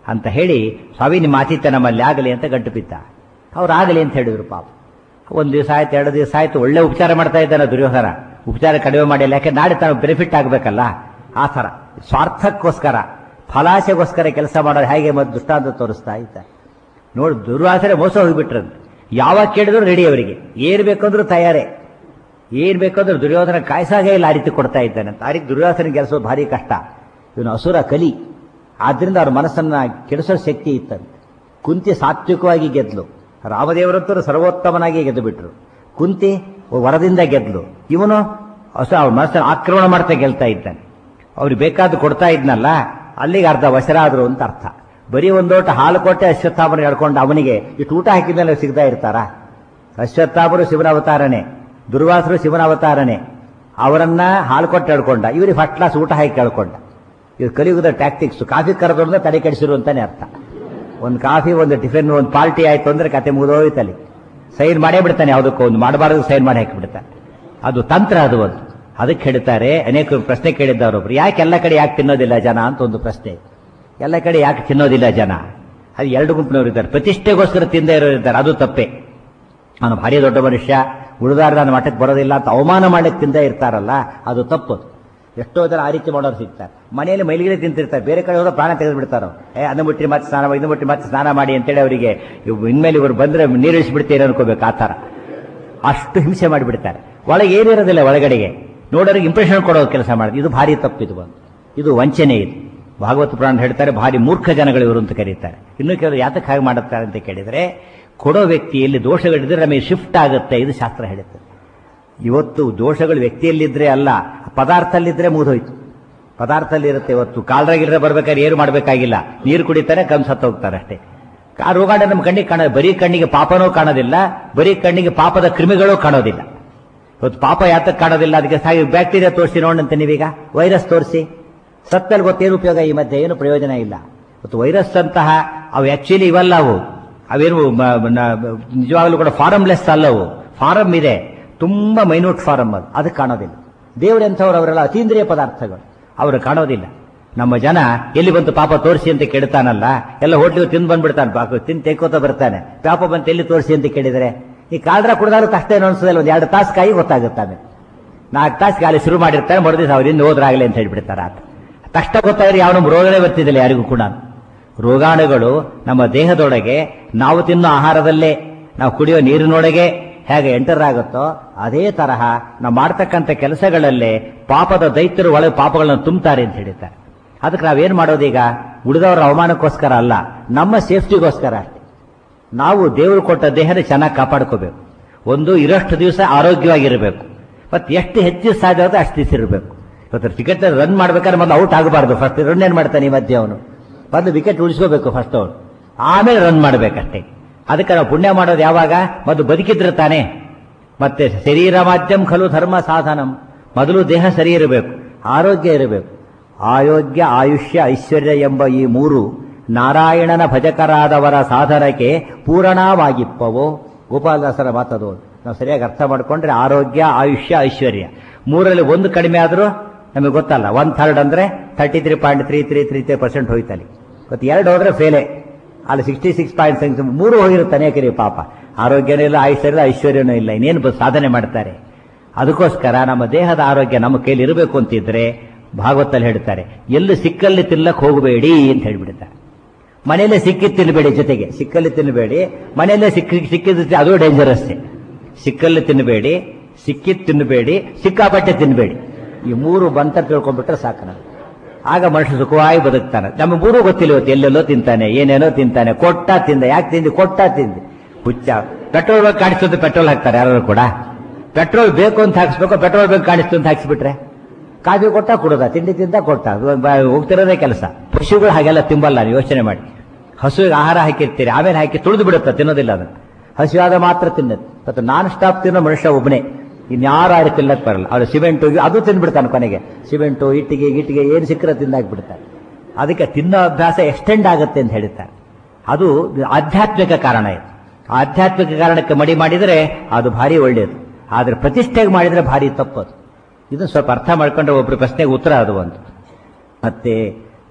ಅಂತ ಹೇಳಿ ಸ್ವಾಮಿ ನಿಮ್ಮ ಆತಿಥ್ಯ ನಮ್ಮಲ್ಲಿ ಆಗಲಿ ಅಂತ ಗಂಟು ಬಿದ್ದ ಅವ್ರು ಆಗಲಿ ಅಂತ ಹೇಳಿದ್ರು ಪಾಪ ಒಂದು ದಿವಸ ಆಯ್ತು ಎರಡು ದಿವಸ ಆಯ್ತು ಒಳ್ಳೆ ಉಪಚಾರ ಮಾಡ್ತಾ ಇದ್ದಾನೆ ದುರ್ಯೋಧನ ಉಪಚಾರ ಕಡಿಮೆ ಮಾಡಿಲ್ಲ ಯಾಕೆ ನಾಳೆ ತಾನು ಬೆನಿಫಿಟ್ ಆಗಬೇಕಲ್ಲ ಆ ಥರ ಸ್ವಾರ್ಥಕ್ಕೋಸ್ಕರ ಫಲಾಶೆಗೋಸ್ಕರ ಕೆಲಸ ಮಾಡೋದು ಹೇಗೆ ಮತ್ತು ದುಷ್ಟಾಂತ ತೋರಿಸ್ತಾ ಇದ್ದ ನೋಡಿ ದುರ್ವಾಸನೆ ಮೋಸ ಹೋಗಿಬಿಟ್ರಂತೆ ಯಾವಾಗ ಕೇಳಿದ್ರು ರೆಡಿ ಅವರಿಗೆ ಏನ್ ಬೇಕಂದ್ರೂ ತಯಾರೇ ಏನ್ ಬೇಕಂದ್ರೆ ದುರ್ಯೋಧನ ಕಾಯ್ಸಾಗೆ ಇಲ್ಲ ಆ ರೀತಿ ಕೊಡ್ತಾ ಇದ್ದಾನೆ ಅಂತ ಆ ರೀತಿ ದುರ್ಯೋಧನ ಗೆಲ್ಸೋದು ಭಾರಿ ಕಷ್ಟ ಇವನು ಅಸುರ ಕಲಿ ಆದ್ರಿಂದ ಅವ್ರ ಮನಸ್ಸನ್ನ ಕೆಡಿಸೋ ಶಕ್ತಿ ಇತ್ತಂತೆ ಕುಂತಿ ಸಾತ್ವಿಕವಾಗಿ ಗೆದ್ಲು ರಾಮದೇವರಂತೂ ಸರ್ವೋತ್ತಮನಾಗಿ ಗೆದ್ದು ಬಿಟ್ರು ಕುಂತಿ ವರದಿಂದ ಗೆದ್ಲು ಇವನು ಹೊಸ ಅವ್ರ ಮನಸ್ಸನ್ನು ಆಕ್ರಮಣ ಮಾಡ್ತಾ ಗೆಲ್ತಾ ಇದ್ದಾನೆ ಅವ್ರಿಗೆ ಬೇಕಾದ್ದು ಕೊಡ್ತಾ ಇದ್ನಲ್ಲ ಅಲ್ಲಿಗೆ ಅರ್ಧ ವಶರಾದ್ರು ಅಂತ ಅರ್ಥ ಬರೀ ಒಂದೋಟ ಹಾಲು ಕೊಟ್ಟೆ ಅಶ್ವತ್ಥಾಮನ ಹೇಳ್ಕೊಂಡು ಅವನಿಗೆ ಇಟ್ಟು ಊಟ ಹಾಕಿದ ಮೇಲೆ ಸಿಗ್ತಾ ಇರ್ತಾರ ಅಶ್ವತ್ಥಾಮರು ಶಿವನ ಅವತಾರನೇ ದುರ್ವಾಸರು ಶಿವನ ಅವತಾರನೇ ಅವರನ್ನ ಹಾಲು ಕೊಟ್ಟು ಹೇಳ್ಕೊಂಡ ಇವ್ರಿಗೆ ಫಸ್ಟ್ ಕ್ಲಾಸ್ ಊಟ ಹಾಕಿ ಕೇಳ್ಕೊಂಡ ಇವ್ರು ಕಲಿಯುಗದ ಟ್ಯಾಕ್ಟಿಕ್ಸ್ ಕಾಫಿ ಕರೆದ್ರಿಂದ ತಲೆ ಕೆಡಿಸಿರು ಅಂತಾನೆ ಅರ್ಥ ಒಂದು ಕಾಫಿ ಒಂದು ಟಿಫಿನ್ ಒಂದು ಪಾರ್ಟಿ ಆಯ್ತು ಅಂದ್ರೆ ಕತೆ ಮುಗಿದೋಯ್ತಲ್ಲಿ ಸೈನ್ ಮಾಡೇ ಬಿಡ್ತಾನೆ ಯಾವುದಕ್ಕೂ ಒಂದು ಮಾಡಬಾರದು ಸೈನ್ ಮಾಡಿ ಹಾಕಿಬಿಡ್ತಾನೆ ಅದು ತಂತ್ರ ಅದು ಒಂದು ಅದಕ್ಕೆ ಹೇಳ್ತಾರೆ ಅನೇಕ ಪ್ರಶ್ನೆ ಕೇಳಿದ್ದವರೊಬ್ರು ಯಾಕೆ ಎಲ್ಲ ಕಡೆ ಯಾಕೆ ತಿನ್ನೋದಿಲ್ಲ ಜನ ಅಂತ ಒಂದು ಪ್ರಶ್ನೆ ಎಲ್ಲ ಕಡೆ ಯಾಕೆ ತಿನ್ನೋದಿಲ್ಲ ಜನ ಅದು ಎರಡು ಗುಂಪಿನವರು ಇದ್ದಾರೆ ಪ್ರತಿಷ್ಠೆಗೋಸ್ಕರ ತಿಂದೇ ಇರೋರು ಇದ್ದಾರೆ ಅದು ತಪ್ಪೇ ಅವನು ಭಾರಿ ದೊಡ್ಡ ಮನುಷ್ಯ ಉಳಿದಾರ ನನ್ನ ಮಠಕ್ಕೆ ಬರೋದಿಲ್ಲ ಅಂತ ಅವಮಾನ ಮಾಡಕ್ಕೆ ತಿಂದೇ ಇರ್ತಾರಲ್ಲ ಅದು ತಪ್ಪು ಎಷ್ಟೋ ಜನ ಆ ರೀತಿ ಮಾಡೋರು ಸಿಗ್ತಾರೆ ಮನೆಯಲ್ಲಿ ಮೈಲಿಗೆ ತಿಂತಿರ್ತಾರೆ ಬೇರೆ ಕಡೆ ಹೋದ್ರೆ ಪ್ರಾಣ ತೆಗೆದು ಬಿಡ್ತಾರೋ ಏ ಅದನ್ನ ಬಿಟ್ಟು ಮತ್ತೆ ಸ್ನಾನ ಇದನ್ನ ಬಿಟ್ಟು ಮತ್ತೆ ಸ್ನಾನ ಮಾಡಿ ಅಂತೇಳಿ ಅವರಿಗೆ ಇನ್ಮೇಲೆ ಇವರು ಬಂದ್ರೆ ನೀರು ಇಳಿಸ್ಬಿಡ್ತೀರಿ ಅನ್ಕೋಬೇಕು ಆ ಥರ ಅಷ್ಟು ಹಿಂಸೆ ಮಾಡಿಬಿಡ್ತಾರೆ ಒಳಗೆ ಏನಿರೋದಿಲ್ಲ ಒಳಗಡೆಗೆ ನೋಡೋರಿಗೆ ಇಂಪ್ರೆಷನ್ ಕೊಡೋ ಕೆಲಸ ಮಾಡಿದ್ರು ಇದು ಭಾರಿ ತಪ್ಪಿದು ಬಂದು ಇದು ವಂಚನೆ ಇದು ಭಾಗವತ ಪುರಾಣ ಹೇಳ್ತಾರೆ ಭಾರಿ ಮೂರ್ಖ ಜನಗಳು ಇವರು ಅಂತ ಕರೀತಾರೆ ಇನ್ನು ಕೆಲವರು ಯಾತಕ್ಕೆ ಹಾಗೆ ಮಾಡುತ್ತಾರೆ ಅಂತ ಕೇಳಿದರೆ ಕೊಡೋ ವ್ಯಕ್ತಿಯಲ್ಲಿ ದೋಷಗಳಿದ್ರೆ ನಮಗೆ ಶಿಫ್ಟ್ ಆಗುತ್ತೆ ಇದು ಶಾಸ್ತ್ರ ಹೇಳುತ್ತೆ ಇವತ್ತು ದೋಷಗಳು ವ್ಯಕ್ತಿಯಲ್ಲಿದ್ರೆ ಅಲ್ಲ ಪದಾರ್ಥದಲ್ಲಿದ್ರೆ ಮುಗಿದೋಯ್ತು ಪದಾರ್ಥದಲ್ಲಿರುತ್ತೆ ಇವತ್ತು ಕಾಲ್ರಾಗಿದ್ರೆ ಬರ್ಬೇಕಾದ್ರೆ ಏನು ಮಾಡಬೇಕಾಗಿಲ್ಲ ನೀರು ಕುಡಿತಾರೆ ಕಮ್ ಸತ್ತು ಹೋಗ್ತಾರೆ ಅಷ್ಟೇ ಆ ರೋಗಾಣ ನಮ್ಮ ಕಣ್ಣಿಗೆ ಕಾಣ ಬರೀ ಕಣ್ಣಿಗೆ ಪಾಪನೂ ಕಾಣೋದಿಲ್ಲ ಬರೀ ಕಣ್ಣಿಗೆ ಪಾಪದ ಕ್ರಿಮಿಗಳೂ ಕಾಣೋದಿಲ್ಲ ಇವತ್ತು ಪಾಪ ಯಾತಕ್ಕೆ ಕಾಣೋದಿಲ್ಲ ಅದಕ್ಕೆ ಸಾಗಿ ಬ್ಯಾಕ್ಟೀರಿಯಾ ತೋರಿಸಿ ನೋಡಂತ ನೀವೀಗ ವೈರಸ್ ತೋರಿಸಿ ಸತ್ತಲ್ಲಿ ಗೊತ್ತೇನು ಉಪಯೋಗ ಈ ಮಧ್ಯೆ ಏನು ಪ್ರಯೋಜನ ಇಲ್ಲ ಇವತ್ತು ವೈರಸ್ ಅಂತಹ ಅವು ಆಕ್ಚುಲಿ ಇವಲ್ಲ ಅವು ಅವೇನು ನಿಜವಾಗ್ಲೂ ಕೂಡ ಫಾರಮ್ಲೆಸ್ ಅಲ್ಲವು ಫಾರಮ್ ಇದೆ ತುಂಬಾ ಮೈನ್ಯೂಟ್ ಫಾರಮ್ ಅದು ಅದಕ್ಕೆ ಕಾಣೋದಿಲ್ಲ ದೇವರೆಂಥವ್ರು ಅವರೆಲ್ಲ ಅತೀಂದ್ರಿಯ ಪದಾರ್ಥಗಳು ಅವರು ಕಾಣೋದಿಲ್ಲ ನಮ್ಮ ಜನ ಎಲ್ಲಿ ಬಂತು ಪಾಪ ತೋರಿಸಿ ಅಂತ ಕೇಳ್ತಾನಲ್ಲ ಎಲ್ಲ ಹೋಟ್ಲಿಗೆ ತಿಂದು ಬಂದ್ಬಿಡ್ತಾನೆ ಪಾಪ ತಿಂದು ತೆಕ್ಕೋತ ಬರ್ತಾನೆ ಪಾಪ ಬಂತು ಎಲ್ಲಿ ತೋರಿಸಿ ಅಂತ ಕೇಳಿದರೆ ಈ ಕಾಲ್ರ ಕುಡ್ದಾರು ಕಷ್ಟ ಏನು ಅನ್ಸೋದಿಲ್ಲ ಒಂದು ಎರಡು ತಾಸು ಕಾಯಿ ಗೊತ್ತಾಗುತ್ತಾನೆ ನಾಲ್ಕು ತಾಸು ಗಾಳಿ ಶುರು ಮಾಡಿರ್ತಾರೆ ಮರುದಿವಸ ಅವ್ರಿಂದ ಹೋದ್ರಾಗಲಿ ಅಂತ ಹೇಳ್ಬಿಡ್ತಾರೆ ಆತ ಕಷ್ಟ ಗೊತ್ತಾದ್ರೆ ಯಾವನು ರೋಗಗಳೇ ಬರ್ತಿದ್ದಿಲ್ಲ ಯಾರಿಗೂ ಕೂಡ ರೋಗಾಣುಗಳು ನಮ್ಮ ದೇಹದೊಳಗೆ ನಾವು ತಿನ್ನೋ ಆಹಾರದಲ್ಲೇ ನಾವು ಕುಡಿಯೋ ನೀರಿನೊಳಗೆ ಹೇಗೆ ಎಂಟರ್ ಆಗುತ್ತೋ ಅದೇ ತರಹ ನಾವು ಮಾಡ್ತಕ್ಕಂಥ ಕೆಲಸಗಳಲ್ಲೇ ಪಾಪದ ದೈತ್ಯರು ಒಳಗೆ ಪಾಪಗಳನ್ನು ತುಂಬುತ್ತಾರೆ ಅಂತ ಹೇಳ್ತಾರೆ ಅದಕ್ಕೆ ನಾವೇನ್ ಮಾಡೋದೀಗ ಉಳಿದವರ ಅವಮಾನಕ್ಕೋಸ್ಕರ ಅಲ್ಲ ನಮ್ಮ ಸೇಫ್ಟಿಗೋಸ್ಕರ ಅಷ್ಟೇ ನಾವು ದೇವರು ಕೊಟ್ಟ ದೇಹನ ಚೆನ್ನಾಗಿ ಕಾಪಾಡ್ಕೋಬೇಕು ಒಂದು ಇರೋಷ್ಟು ದಿವಸ ಆರೋಗ್ಯವಾಗಿರಬೇಕು ಮತ್ತೆ ಎಷ್ಟು ಹೆಚ್ಚು ಸಾಧ್ಯ ಆಗುತ್ತೆ ಅಷ್ಟು ದಿವಸ ಇರಬೇಕು ಇವತ್ತು ಕ್ರಿಕೆಟ್ ರನ್ ಮಾಡ್ಬೇಕಾದ್ರೆ ಮೊದಲು ಔಟ್ ಆಗಬಾರ್ದು ಫಸ್ಟ್ ರನ್ ಏನ್ ಮಾಡ್ತಾನೆ ಈ ಮಧ್ಯೆ ಅವನು ಮೊದಲು ವಿಕೆಟ್ ಉಳಿಸ್ಕೋಬೇಕು ಫಸ್ಟ್ ಅವನು ಆಮೇಲೆ ರನ್ ಮಾಡ್ಬೇಕಷ್ಟೇ ಅದಕ್ಕೆ ನಾವು ಪುಣ್ಯ ಮಾಡೋದು ಯಾವಾಗ ಮೊದಲು ಬದುಕಿದ್ರೆ ತಾನೆ ಮತ್ತೆ ಶರೀರ ಮಾಧ್ಯಮ ಖಲು ಧರ್ಮ ಸಾಧನಂ ಮೊದಲು ದೇಹ ಸರಿ ಇರಬೇಕು ಆರೋಗ್ಯ ಇರಬೇಕು ಆರೋಗ್ಯ ಆಯುಷ್ಯ ಐಶ್ವರ್ಯ ಎಂಬ ಈ ಮೂರು ನಾರಾಯಣನ ಭಜಕರಾದವರ ಸಾಧನಕ್ಕೆ ಪೂರಣವಾಗಿಪ್ಪವೋ ಗೋಪಾಲದಾಸರ ಮಾತದು ನಾವು ಸರಿಯಾಗಿ ಅರ್ಥ ಮಾಡ್ಕೊಂಡ್ರೆ ಆರೋಗ್ಯ ಆಯುಷ್ಯ ಐಶ್ವರ್ಯ ಮೂರಲ್ಲಿ ಒಂದು ಕಡಿಮೆ ಆದರೂ ನಮಗೆ ಗೊತ್ತಲ್ಲ ಒನ್ ಥರ್ಡ್ ಅಂದ್ರೆ thirty three point three three three three percent ಹೋಯ್ತಲ್ಲಿ ಮತ್ತೆ ಎರಡು ಹೋದ್ರೆ ಫೇಲೆ ಅಲ್ಲಿ ಸಿಕ್ಸ್ಟಿ ಸಿಕ್ಸ್ ಪಾಯಿಂಟ್ ಸಿಕ್ಸ್ ಮೂರು ಹೋಗಿರುತ್ತೆ ಅನೇಕರಿ ಪಾಪ ಆರೋಗ್ಯನೂ ಇಲ್ಲ ಆಯುಷ್ಯ ಇಲ್ಲ ಐಶ್ವರ್ಯನೂ ಇಲ್ಲ ಇನ್ನೇನು ಬ- ಸಾಧನೆ ಮಾಡ್ತಾರೆ ಅದಕ್ಕೋಸ್ಕರ ನಮ್ಮ ದೇಹದ ಆರೋಗ್ಯ ನಮ್ಮ ಕೈಲಿ ಇರಬೇಕು ಅಂತಿದ್ರೆ ಭಾಗವತಲ್ಲಿ ಹೇಳ್ತಾರೆ ಎಲ್ಲಿ ಸಿಕ್ಕಲ್ಲಿ ತಿನ್ನಕ್ ಹೋಗಬೇಡಿ ಅಂತ ಹೇಳ್ಬಿಡ್ತಾರೆ ಮನೆಯಲ್ಲೇ ಸಿಕ್ಕಿದ್ದು ತಿನ್ನಬೇಡಿ ಜೊತೆಗೆ ಸಿಕ್ಕಲ್ಲಿ ತಿನ್ನಬೇಡಿ ಮನೆಯಲ್ಲೇ ಸಿಕ್ಕಿ ಸಿಕ್ಕಿದ್ದು ಅದು ಡೇಂಜರಸ್ ಸಿಕ್ಕಲ್ಲಿ ತಿನ್ನಬೇಡಿ ಸಿಕ್ಕಿದ್ದು ತಿನ್ನಬೇಡಿ ಸಿಕ್ಕಾಪಟ್ಟೆ ತಿನ್ನಬೇಡಿ ಈ ಮೂರು ಬಂತ ತಿಳ್ಕೊಂಡ್ಬಿಟ್ರೆ ಸಾಕು ನಮ್ಗೆ ಆಗ ಮನುಷ್ಯ ಸುಖವಾಗಿ ಬದುಕ್ತಾನೆ ನಮ್ಮ ಮೂರು ಗೊತ್ತಿಲ್ಲ ಇವತ್ತು ಎಲ್ಲೆಲ್ಲೋ ತಿಂತಾನೆ ಏನೇನೋ ತಿಂತಾನೆ ಕೊಟ್ಟ ತಿಂದ ಯಾಕೆ ತಿಂದಿ ಕೊಟ್ಟ ತಿಂದಿ ಹುಚ್ಚ ಪೆಟ್ರೋಲ್ ಬಂಕ್ ಕಾಣಿಸ್ತದೆ ಪೆಟ್ರೋಲ್ ಹಾಕ್ತಾರೆ ಯಾರು ಕೂಡ ಪೆಟ್ರೋಲ್ ಬೇಕು ಅಂತ ಹಾಕ್ಸ್ಬೇಕು ಪೆಟ್ರೋಲ್ ಬಂಕ್ ಕಾಣಿಸ್ತು ಅಂತ ಹಾಕ್ಸ್ಬಿಟ್ರೆ ಕಾಫಿ ಕೊಟ್ಟ ಕುಡುದ ತಿಂಡಿ ತಿಂದ ಕೊಟ್ಟ ಅದು ಬ- ಹೋಗ್ತಿರೋದೇ ಕೆಲಸ ಪಶುಗಳು ಹಾಗೆಲ್ಲ ತಿಂಬಲ್ಲ ನೀವು ಯೋಚನೆ ಮಾಡಿ ಹಸುವಿಗೆ ಆಹಾರ ಹಾಕಿರ್ತೀರಿ ಆಮೇಲೆ ಹಾಕಿ ತುಳಿದು ಬಿಡುತ್ತೆ ತಿನ್ನೋದಿಲ್ಲ ಅದನ್ನು ಹಸಿವಾದ ಮಾತ್ರ ತಿನ್ನತ್ತೆ ಮತ್ತು ನಾನ್ ಸ್ಟಾಪ್ ತಿನ್ನೋ ಮನುಷ್ಯ ಒಬ್ಬನೇ ಇನ್ಯಾರು ಆರು ತಿನ್ನಕ್ ಬರಲ್ಲ ಅವ್ರು ಸಿಮೆಂಟು ಅದು ತಿಂದ್ಬಿಡ್ತಾನೆ ಕೊನೆಗೆ ಸಿಮೆಂಟು ಇಟ್ಟಿಗೆ ಗಿಟ್ಟಿಗೆ ಏನು ಸಿಕ್ಕರೆ ತಿಂದಾಕ್ಬಿಡ್ತಾರೆ ಅದಕ್ಕೆ ತಿನ್ನೋ ಅಭ್ಯಾಸ ಎಕ್ಸ್ಟೆಂಡ್ ಆಗುತ್ತೆ ಅಂತ ಹೇಳ್ತಾರೆ ಅದು ಆಧ್ಯಾತ್ಮಿಕ ಕಾರಣ ಇದು ಆಧ್ಯಾತ್ಮಿಕ ಕಾರಣಕ್ಕೆ ಮಡಿ ಮಾಡಿದರೆ ಅದು ಭಾರಿ ಒಳ್ಳೆಯದು ಆದ್ರೆ ಪ್ರತಿಷ್ಠೆಗೆ ಮಾಡಿದರೆ ಭಾರಿ ತಪ್ಪದು ಇದನ್ನು ಸ್ವಲ್ಪ ಅರ್ಥ ಮಾಡ್ಕೊಂಡ್ರೆ ಒಬ್ರು ಪ್ರಶ್ನೆಗೆ ಉತ್ತರ ಅದು ಒಂದು ಮತ್ತೆ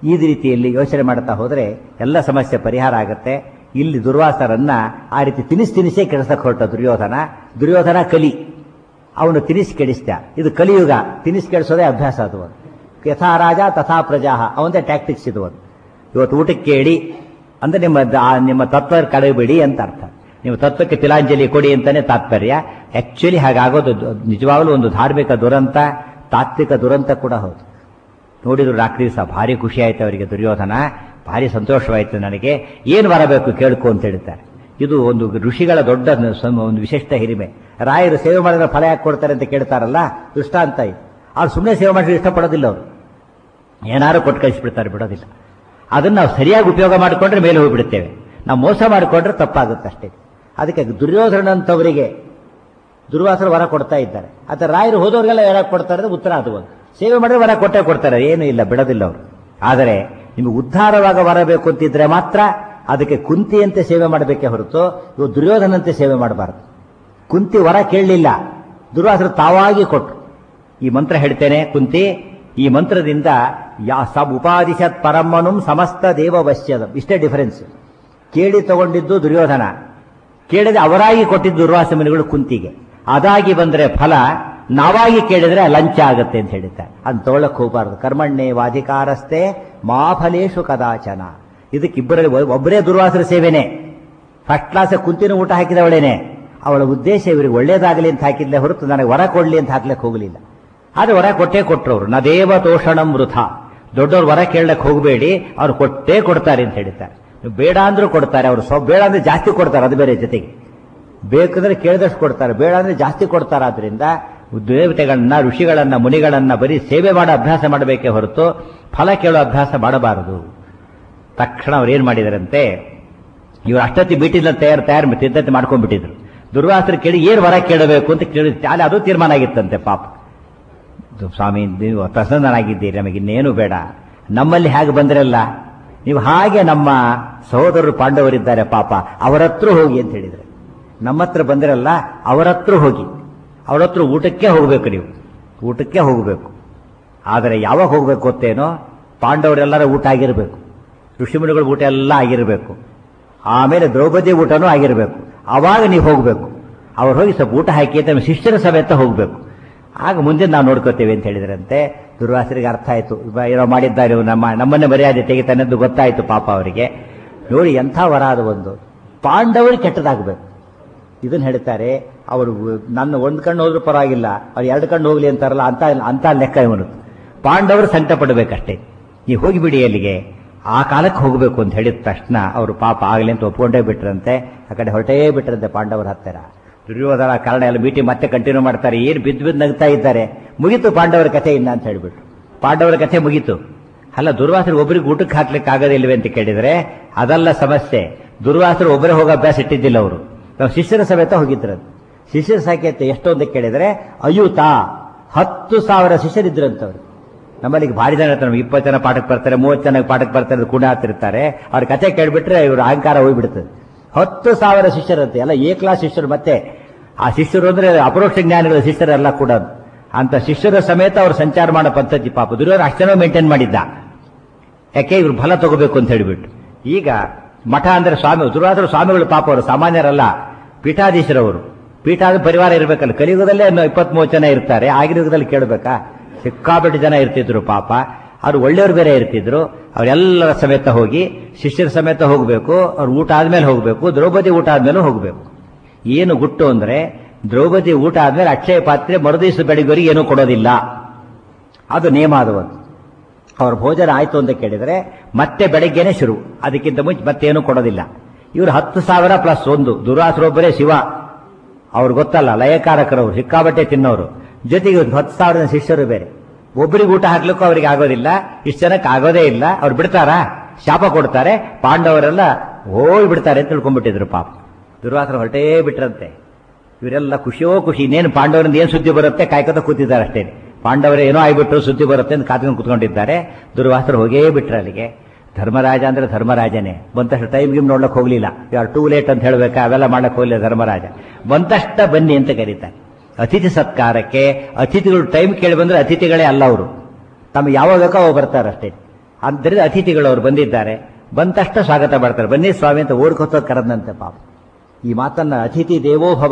ಈ ರೀತಿಯಲ್ಲಿ ಯೋಚನೆ ಮಾಡ್ತಾ ಹೋದರೆ ಎಲ್ಲ ಸಮಸ್ಯೆ ಪರಿಹಾರ ಆಗುತ್ತೆ ಇಲ್ಲಿ ದುರ್ವಾಸರನ್ನ ಆ ರೀತಿ ತಿನಿಸ್ ತಿನಿಸೇ ಕೆಡಿಸಕ್ಕೆ ಹೊರಟ ದುರ್ಯೋಧನ ದುರ್ಯೋಧನ ಕಲಿ ಅವನು ತಿನಿಸ್ ಕೆಡಿಸ್ದ ಇದು ಕಲಿಯುಗ ತಿನಿಸ್ ಕೆಡಿಸೋದೇ ಅಭ್ಯಾಸ ಅದು ಒಂದು. ಯಥಾ ರಾಜ ತಥಾ ಪ್ರಜಾಹ ಅವಂದೇ ಟ್ಯಾಕ್ಟಿಕ್ಸ್ ಇದು ಒಂದು ಇವತ್ತು ಊಟಕ್ಕೆ ಕೇಳಿ ಅಂದ್ರೆ ನಿಮ್ಮ ದ- ಆ ನಿಮ್ಮ ತತ್ವ ಕಳೆಯಬೇಡಿ ಅಂತ ಅರ್ಥ ನೀವು ತತ್ವಕ್ಕೆ ತಿಲಾಂಜಲಿ ಕೊಡಿ ಅಂತಾನೆ ತಾತ್ಪರ್ಯ ಆಕ್ಚುಲಿ ಹಾಗಾಗೋದು ದು- ನಿಜವಾಗ್ಲೂ ಒಂದು ಧಾರ್ಮಿಕ ದುರಂತ ತಾತ್ವಿಕ ದುರಂತ ಕೂಡ ಹೌದು ನೋಡಿದ್ರು ರಾತ್ರಿ ದಿವಸ ಭಾರಿ ಖುಷಿ ಆಯ್ತು ಅವರಿಗೆ ದುರ್ಯೋಧನ ಭಾರಿ ಸಂತೋಷವಾಯಿತು ನನಗೆ ಏನು ಬರಬೇಕು ಕೇಳ್ಕೊ ಅಂತ ಹೇಳ್ತಾರೆ ಇದು ಒಂದು ಋಷಿಗಳ ದೊಡ್ಡ ನ- ಸಮ- ಒಂದು ವಿಶಿಷ್ಟ ಹಿರಿಮೆ ರಾಯರು ಸೇವೆ ಮಾಡಿದ್ರೆ ಫಲ ಯಾಕೆ ಕೊಡ್ತಾರೆ ಅಂತ ಕೇಳ್ತಾರಲ್ಲ ದೃಷ್ಟಾಂತ ಇದು ಅವ್ರು ಸುಮ್ಮನೆ ಸೇವೆ ಮಾಡಿದ್ರೆ ಇಷ್ಟಪಡೋದಿಲ್ಲ ಅವರು ಏನಾರು ಕೊಟ್ಟು ಕಳಿಸ್ಬಿಡ್ತಾರೆ ಬಿಡೋದಿಲ್ಲ ಅದನ್ನ ನಾವು ಸರಿಯಾಗಿ ಉಪಯೋಗ ಮಾಡಿಕೊಂಡ್ರೆ ಮೇಲೆ ಹೋಗ್ಬಿಡ್ತೇವೆ ನಾವು ಮೋಸ ಮಾಡಿಕೊಂಡ್ರೆ ತಪ್ಪಾಗುತ್ತೆ ಅಷ್ಟೇ ಅದಕ್ಕೆ ದುರ್ಯೋಧನಂತವರಿಗೆ ದುರ್ವಾಸರು ವರ ಕೊಡ್ತಾ ಇದ್ದಾರೆ ಅಥವಾ ರಾಯರು ಹೋದವ್ರಿಗೆಲ್ಲ ವರ ಕೊಡ್ತಾರೆ ಅಂದ್ರೆ ಉತ್ತರ ಅದು ಒಂದು ಸೇವೆ ಮಾಡಿದ್ರೆ ವರ ಕೊಟ್ಟೇ ಕೊಡ್ತಾರೆ ಏನು ಇಲ್ಲ ಬಿಡೋದಿಲ್ಲ ಅವರು ಆದರೆ ನಿಮಗೆ ಉದ್ಧಾರವಾಗ ವರ ಬೇಕು ಅಂತಿದ್ರೆ ಮಾತ್ರ ಅದಕ್ಕೆ ಕುಂತಿಯಂತೆ ಸೇವೆ ಮಾಡಬೇಕೇ ಹೊರತು ಇವು ದುರ್ಯೋಧನಂತೆ ಸೇವೆ ಮಾಡಬಾರದು ಕುಂತಿ ವರ ಕೇಳಲಿಲ್ಲ ದುರ್ವಾಸರು ತಾವಾಗಿ ಕೊಟ್ಟರು ಈ ಮಂತ್ರ ಹೇಳ್ತೇನೆ ಕುಂತಿ ಈ ಮಂತ್ರದಿಂದ ಯಾ ಸಬ್ ಉಪಾದಿಶತ್ ಪರಮ್ಮನುಂ ಸಮಸ್ತ ದೇವ ವಶ್ಯದಂ ಇಷ್ಟೇ ಡಿಫರೆನ್ಸ್ ಕೇಳಿ ತಗೊಂಡಿದ್ದು ದುರ್ಯೋಧನ ಕೇಳಿದ್ರೆ ಅವರಾಗಿ ಕೊಟ್ಟಿದ್ದು ದುರ್ವಾಸ ಮುನಿಗಳು ಕುಂತಿಗೆ ಅದಾಗಿ ಬಂದ್ರೆ ಫಲ ನಾವಾಗಿ ಕೇಳಿದ್ರೆ ಲಂಚ ಆಗುತ್ತೆ ಅಂತ ಹೇಳಿದ್ದಾರೆ ಅಂತ ತಗೊಳಕ್ ಹೋಗಬಾರ್ದು ಕರ್ಮಣ್ಣೆ ವಾಧಿಕಾರಸ್ಥೆ ಮಾ ಫಲೇಶು ಕದಾಚನ ಇದಕ್ಕೆ ಇಬ್ಬರಲ್ಲಿ ಒ- ಒಬ್ಬರೇ ದುರ್ವಾಸರ ಸೇವೆನೆ ಫಸ್ಟ್ ಕ್ಲಾಸ್ ಕುಂತಿನ ಊಟ ಹಾಕಿದವಳೇನೆ ಅವಳ ಉದ್ದೇಶ ಇವರಿಗೆ ಒಳ್ಳೇದಾಗಲಿ ಅಂತ ಹಾಕಿದ್ಲೆ ಹೊರತು ನನಗೆ ವರ ಕೊಡ್ಲಿ ಅಂತ ಹಾಕ್ಲಿಕ್ಕೆ ಹೋಗಲಿಲ್ಲ ಆದ್ರೆ ವರ ಕೊಟ್ಟೇ ಕೊಟ್ರು ಅವರು ನ ದೇವ ತೋಷಣಂ ವೃಥ ದೊಡ್ಡವ್ರು ವರ ಕೇಳಕ್ ಹೋಗಬೇಡಿ ಅವ್ರು ಕೊಟ್ಟೇ ಕೊಡ್ತಾರೆ ಅಂತ ಹೇಳ್ತಾರೆ ನೀವು ಬೇಡ ಅಂದ್ರೂ ಕೊಡ್ತಾರೆ ಅವರು ಸ್ವ ಬೇಡ ಅಂದ್ರೆ ಜಾಸ್ತಿ ಕೊಡ್ತಾರೆ ಅದು ಬೇರೆ ಜೊತೆಗೆ ಬೇಕಂದ್ರೆ ಕೇಳಿದಷ್ಟು ಕೊಡ್ತಾರೆ ಬೇಡ ಅಂದ್ರೆ ಜಾಸ್ತಿ ಕೊಡ್ತಾರೆ ಆದ್ರಿಂದ ದೇವತೆಗಳನ್ನ ಋಷಿಗಳನ್ನ ಮುನಿಗಳನ್ನ ಬರೀ ಸೇವೆ ಮಾಡೋ ಅಭ್ಯಾಸ ಮಾಡಬೇಕೇ ಹೊರತು ಫಲ ಕೇಳೋ ಅಭ್ಯಾಸ ಮಾಡಬಾರದು ತಕ್ಷಣ ಅವ್ರು ಏನ್ ಮಾಡಿದಾರಂತೆ ಇವರು ಅಷ್ಟೊತ್ತಿ ಬಿಟ್ಟಿಲ್ಲ ತಯಾರು ತಯಾರು ಸಿದ್ಧತೆ ಮಾಡ್ಕೊಂಡ್ಬಿಟ್ಟಿದ್ರು ದುರ್ವಾಸರು ಕೇಳಿ ಏನ್ ವರ ಕೇಳಬೇಕು ಅಂತ ಕೇಳಿ ಅಲ್ಲಿ ಅದು ತೀರ್ಮಾನ ಆಗಿತ್ತಂತೆ ಪಾಪ ಇದು ಸ್ವಾಮಿ ನೀವು ಪ್ರಸನ್ನನಾಗಿದ್ದೀರಿ ನಮಗೆ ಇನ್ನೇನು ಬೇಡ ನಮ್ಮಲ್ಲಿ ಹೇಗೆ ಬಂದ್ರಲ್ಲ ನೀವು ಹಾಗೆ ನಮ್ಮ ಸಹೋದರರು ಪಾಂಡವರಿದ್ದಾರೆ ಪಾಪ ಅವರ ಹತ್ರ ಹೋಗಿ ಅಂತ ಹೇಳಿದ್ರೆ ನಮ್ಮ ಹತ್ರ ಬಂದಿರಲ್ಲ ಅವರ ಹತ್ರ ಹೋಗಿ ಅವರ ಹತ್ರ ಊಟಕ್ಕೆ ಹೋಗಬೇಕು ನೀವು ಊಟಕ್ಕೆ ಹೋಗಬೇಕು ಆದರೆ ಯಾವಾಗ ಹೋಗಬೇಕು ಗೊತ್ತೇನೋ ಪಾಂಡವರೆಲ್ಲರ ಊಟ ಆಗಿರಬೇಕು ಋಷಿಮುನಿಗಳ ಊಟ ಎಲ್ಲ ಆಗಿರಬೇಕು ಆಮೇಲೆ ದ್ರೌಪದಿ ಊಟನೂ ಆಗಿರಬೇಕು ಆವಾಗ ನೀವು ಹೋಗಬೇಕು ಅವ್ರು ಹೋಗಿ ಸ್ವಲ್ಪ ಊಟ ಹಾಕಿ ಅಂತ ನಿಮ್ಮ ಶಿಷ್ಯರ ಸಮೇತ ಹೋಗಬೇಕು ಆಗ ಮುಂದೆ ನಾವು ನೋಡ್ಕೋತೇವೆ ಅಂತ ಹೇಳಿದ್ರಂತೆ ದುರ್ವಾಸರಿಗೆ ಅರ್ಥ ಆಯ್ತು ಇವ ಏನೋ ಮಾಡಿದ್ದಾರೆ ಇವ್ನು ನಮ್ಮ ನಮ್ಮನ್ನೇ ಮರ್ಯಾದೆ ತೆಗಿತಾನೆಂದು ಗೊತ್ತಾಯ್ತು ಪಾಪ ಅವರಿಗೆ ನೋಡಿ ಎಂಥ ವರ ಅದು ಒಂದು ಪಾಂಡವರಿಗೆ ಕೆಟ್ಟದಾಗಬೇಕು ಇದನ್ನ ಹೇಳ್ತಾರೆ ಅವರು ನನ್ನ ಒಂದು ಕಣ್ಣು ಹೋದ್ರೂ ಪರವಾಗಿಲ್ಲ ಅವ್ರು ಎರಡು ಕಣ್ಣು ಹೋಗ್ಲಿ ಅಂತಾರಲ್ಲ ಅಂತ ಅಂತ ಲೆಕ್ಕ ಇವನು ಪಾಂಡವರು ಸಂಕಟ ಪಡಬೇಕಷ್ಟೇ ನೀವು ಹೋಗಿಬಿಡಿ ಅಲ್ಲಿಗೆ ಆ ಕಾಲಕ್ಕೆ ಹೋಗಬೇಕು ಅಂತ ಹೇಳಿದ ತಕ್ಷಣ ಅವರು ಪಾಪ ಆಗಲಿ ಅಂತ ಒಪ್ಕೊಂಡೇ ಬಿಟ್ರಂತೆ ಆ ಕಡೆ ಹೊರಟೇ ಬಿಟ್ರಂತೆ ಪಾಂಡವರ ಹತ್ತಿರ ದುರ್ಯೋಧನ ಕಾರಣ ಎಲ್ಲ ಮೀಟಿಂಗ್ ಮತ್ತೆ ಕಂಟಿನ್ಯೂ ಮಾಡ್ತಾರೆ ಏನು ಬಿದ್ದು ಬಿದ್ದು ನಗ್ತಾ ಇದ್ದಾರೆ ಮುಗೀತು ಪಾಂಡವರ ಕಥೆ ಇಲ್ಲ ಅಂತ ಹೇಳ್ಬಿಟ್ಟು ಪಾಂಡವರ ಕಥೆ ಮುಗೀತು ಅಲ್ಲ ದುರ್ವಾಸರು ಒಬ್ಬರಿಗೆ ಊಟಕ್ಕೆ ಹಾಕ್ಲಿಕ್ಕೆ ಆಗೋದಿಲ್ವೇ ಅಂತ ಕೇಳಿದ್ರೆ ಅದಲ್ಲ ಸಮಸ್ಯೆ ದುರ್ವಾಸರು ಒಬ್ಬರೇ ಹೋಗೋ ಅಭ್ಯಾಸ ಇಟ್ಟಿದ್ದಿಲ್ಲ ಅವರು ನಾವು ಶಿಷ್ಯರ ಸಮೇತ ಹೋಗಿದ್ರು ಶಿಷ್ಯರ ಸಂಖ್ಯೆ ಎಷ್ಟು ಅಂತ ಕೇಳಿದ್ರೆ ಅಯುತ ಹತ್ತು ಸಾವಿರ ಶಿಷ್ಯರಿದ್ರಂತವ್ರು ನಮ್ಮಲ್ಲಿ ಈಗ ಭಾರಿ ಜನ ಇರ್ತಾರೆ ನಮ್ಗೆ ಇಪ್ಪತ್ತು ಜನ ಪಾಠಕ್ಕೆ ಬರ್ತಾರೆ ಮೂವತ್ತು ಜನ ಪಾಠಕ್ಕೆ ಬರ್ತಾರೆ ಕೂಡ ಹಾಕ್ತಿರ್ತಾರೆ ಅವ್ರ ಕಥೆ ಕೇಳ್ಬಿಟ್ರೆ ಇವ್ರ ಅಹಂಕಾರ ಹೋಗ್ಬಿಡ್ತದೆ ಹತ್ತು ಸಾವಿರ ಶಿಷ್ಯರಂತೆ ಎಲ್ಲ ಏ ಕ್ಲಾಸ್ ಶಿಷ್ಯರು ಮತ್ತೆ ಆ ಶಿಷ್ಯರು ಅಂದ್ರೆ ಅಪರೋಕ್ಷ ಜ್ಞಾನಿಗಳ ಶಿಷ್ಯರೆಲ್ಲ ಕೂಡ ಅಂತ ಶಿಷ್ಯರ ಸಮೇತ ಅವ್ರು ಸಂಚಾರ ಮಾಡೋ ಪದ್ಧತಿ ಪಾಪ ದುರ್ಯೋಧನ ಅಷ್ಟೇನೋ ಮೇಂಟೈನ್ ಮಾಡಿದ್ದ ಯಾಕೆ ಇವ್ರು ಫಲ ತಗೋಬೇಕು ಅಂತ ಹೇಳಿಬಿಟ್ಟು ಈಗ ಮಠ ಅಂದ್ರೆ ಸ್ವಾಮಿ ದುರ್ವಾಸರು ಸ್ವಾಮಿಗಳು ಪಾಪ ಅವರು ಸಾಮಾನ್ಯರಲ್ಲ ಪೀಠಾಧೀಶರವರು ಪೀಠಾದ ಪರಿವಾರ ಇರಬೇಕಲ್ಲ ಕಲಿಯುಗದಲ್ಲೇ ಇಪ್ಪತ್ತ್ ಮೂವತ್ತು ಜನ ಇರ್ತಾರೆ ಆಗಿನ ಯುಗದಲ್ಲಿ ಕೇಳಬೇಕಾ ಸಿಕ್ಕಾಪಟ್ಟೆ ಜನ ಇರ್ತಿದ್ರು ಪಾಪ ಅವ್ರು ಒಳ್ಳೆಯವರು ಬೇರೆ ಇರ್ತಿದ್ರು ಅವರೆಲ್ಲರ ಸಮೇತ ಹೋಗಿ ಶಿಷ್ಯರ ಸಮೇತ ಹೋಗಬೇಕು ಅವ್ರು ಊಟ ಆದ್ಮೇಲೆ ಹೋಗಬೇಕು ದ್ರೌಪದಿ ಊಟ ಆದ್ಮೇಲೆ ಹೋಗಬೇಕು ಏನು ಗುಟ್ಟು ಅಂದ್ರೆ ದ್ರೌಪದಿ ಊಟ ಆದ್ಮೇಲೆ ಅಕ್ಷಯ ಪಾತ್ರೆ ಮರುದಿವಸ ಬೆಳಿಗ್ವರಿಗೆ ಏನೂ ಕೊಡೋದಿಲ್ಲ ಅದು ನೇಮ ಅದು ಒಂದು ಅವ್ರ ಭೋಜನ ಆಯ್ತು ಅಂತ ಕೇಳಿದ್ರೆ ಮತ್ತೆ ಬೆಳಗ್ಗೆನೆ ಶುರು ಅದಕ್ಕಿಂತ ಮುಂಚೆ ಮತ್ತೇನು ಕೊಡೋದಿಲ್ಲ ಇವರು ಹತ್ತು ಸಾವಿರ ಪ್ಲಸ್ ಒಂದು ದುರಾಸರೊಬ್ಬರೇ ಶಿವ ಅವ್ರು ಗೊತ್ತಲ್ಲ ಲಯಕಾರಕರವರು ಸಿಕ್ಕಾಬಟ್ಟೆ ತಿನ್ನೋರು ಜೊತೆಗೆ ಒಂದು ಹತ್ತು ಸಾವಿರದ ಶಿಷ್ಯರು ಬೇರೆ ಒಬ್ಬರಿಗೆ ಊಟ ಹಾಕ್ಲಿಕ್ಕೂ ಅವರಿಗೆ ಆಗೋದಿಲ್ಲ ಇಷ್ಟು ಜನಕ್ಕೆ ಆಗೋದೇ ಇಲ್ಲ ಅವ್ರು ಬಿಡ್ತಾರಾ ಶಾಪ ಕೊಡ್ತಾರೆ ಪಾಂಡವರೆಲ್ಲ ಹೋಗಿ ಬಿಡ್ತಾರೆ ಅಂತ ತಿಳ್ಕೊಂಡ್ಬಿಟ್ಟಿದ್ರು ಪಾಪ ದುರ್ವಾಸನ ಹೊರಟೇ ಬಿಟ್ರಂತೆ ಇವರೆಲ್ಲ ಖುಷಿಯೋ ಖುಷಿ ಇನ್ನೇನು ಪಾಂಡವರಿಂದ ಏನು ಸುದ್ದಿ ಬರುತ್ತೆ ಕಾಯ್ಕೋತ ಕೂತಿದ್ದಾರೆ ಅಷ್ಟೇ ಪಾಂಡವರೇ ಏನೋ ಆಗ್ಬಿಟ್ರು ಸುದ್ದಿ ಬರುತ್ತೆ ಅಂತ ಕಾತ್ಕೊಂಡು ಕೂತ್ಕೊಂಡಿದ್ದಾರೆ ದುರ್ವಾಸರು ಹೋಗೇ ಬಿಟ್ರು ಅಲ್ಲಿಗೆ ಧರ್ಮರಾಜ ಅಂದ್ರೆ ಧರ್ಮರಾಜನೇ ಬಂತಷ್ಟು ಟೈಮ್ ಗಿಮ್ ನೋಡ್ಲಕ್ಕೆ ಹೋಗ್ಲಿಲ್ಲ ಯಾರು ಟೂ ಲೇಟ್ ಅಂತ ಹೇಳ್ಬೇಕಾ ಅವೆಲ್ಲ ಮಾಡಕ್ ಹೋಗ್ಲಿಲ್ಲ ಧರ್ಮರಾಜ ಬಂತಷ್ಟ ಬನ್ನಿ ಅಂತ ಕರೀತಾರೆ ಅತಿಥಿ ಸತ್ಕಾರಕ್ಕೆ ಅತಿಥಿಗಳು ಟೈಮ್ ಕೇಳಿ ಬಂದ್ರೆ ಅತಿಥಿಗಳೇ ಅಲ್ಲ ಅವರು ತಮ್ಮ ಯಾವಾಗ ಬೇಕೋ ಅವಾಗ ಬರ್ತಾರೆ ಅಷ್ಟೇ ಆದ್ದರಿಂದ ಅತಿಥಿಗಳು ಅವರು ಬಂದಿದ್ದಾರೆ ಬಂದ ತಕ್ಷಣ ಸ್ವಾಗತ ಮಾಡ್ತಾರೆ ಬನ್ನಿ ಸ್ವಾಮಿ ಅಂತ ಓಡ್ಕೊತ ಕರೆದಂತೆ ಪಾಪ ಈ ಮಾತನ್ನ ಅತಿಥಿ ದೇವೋಭವ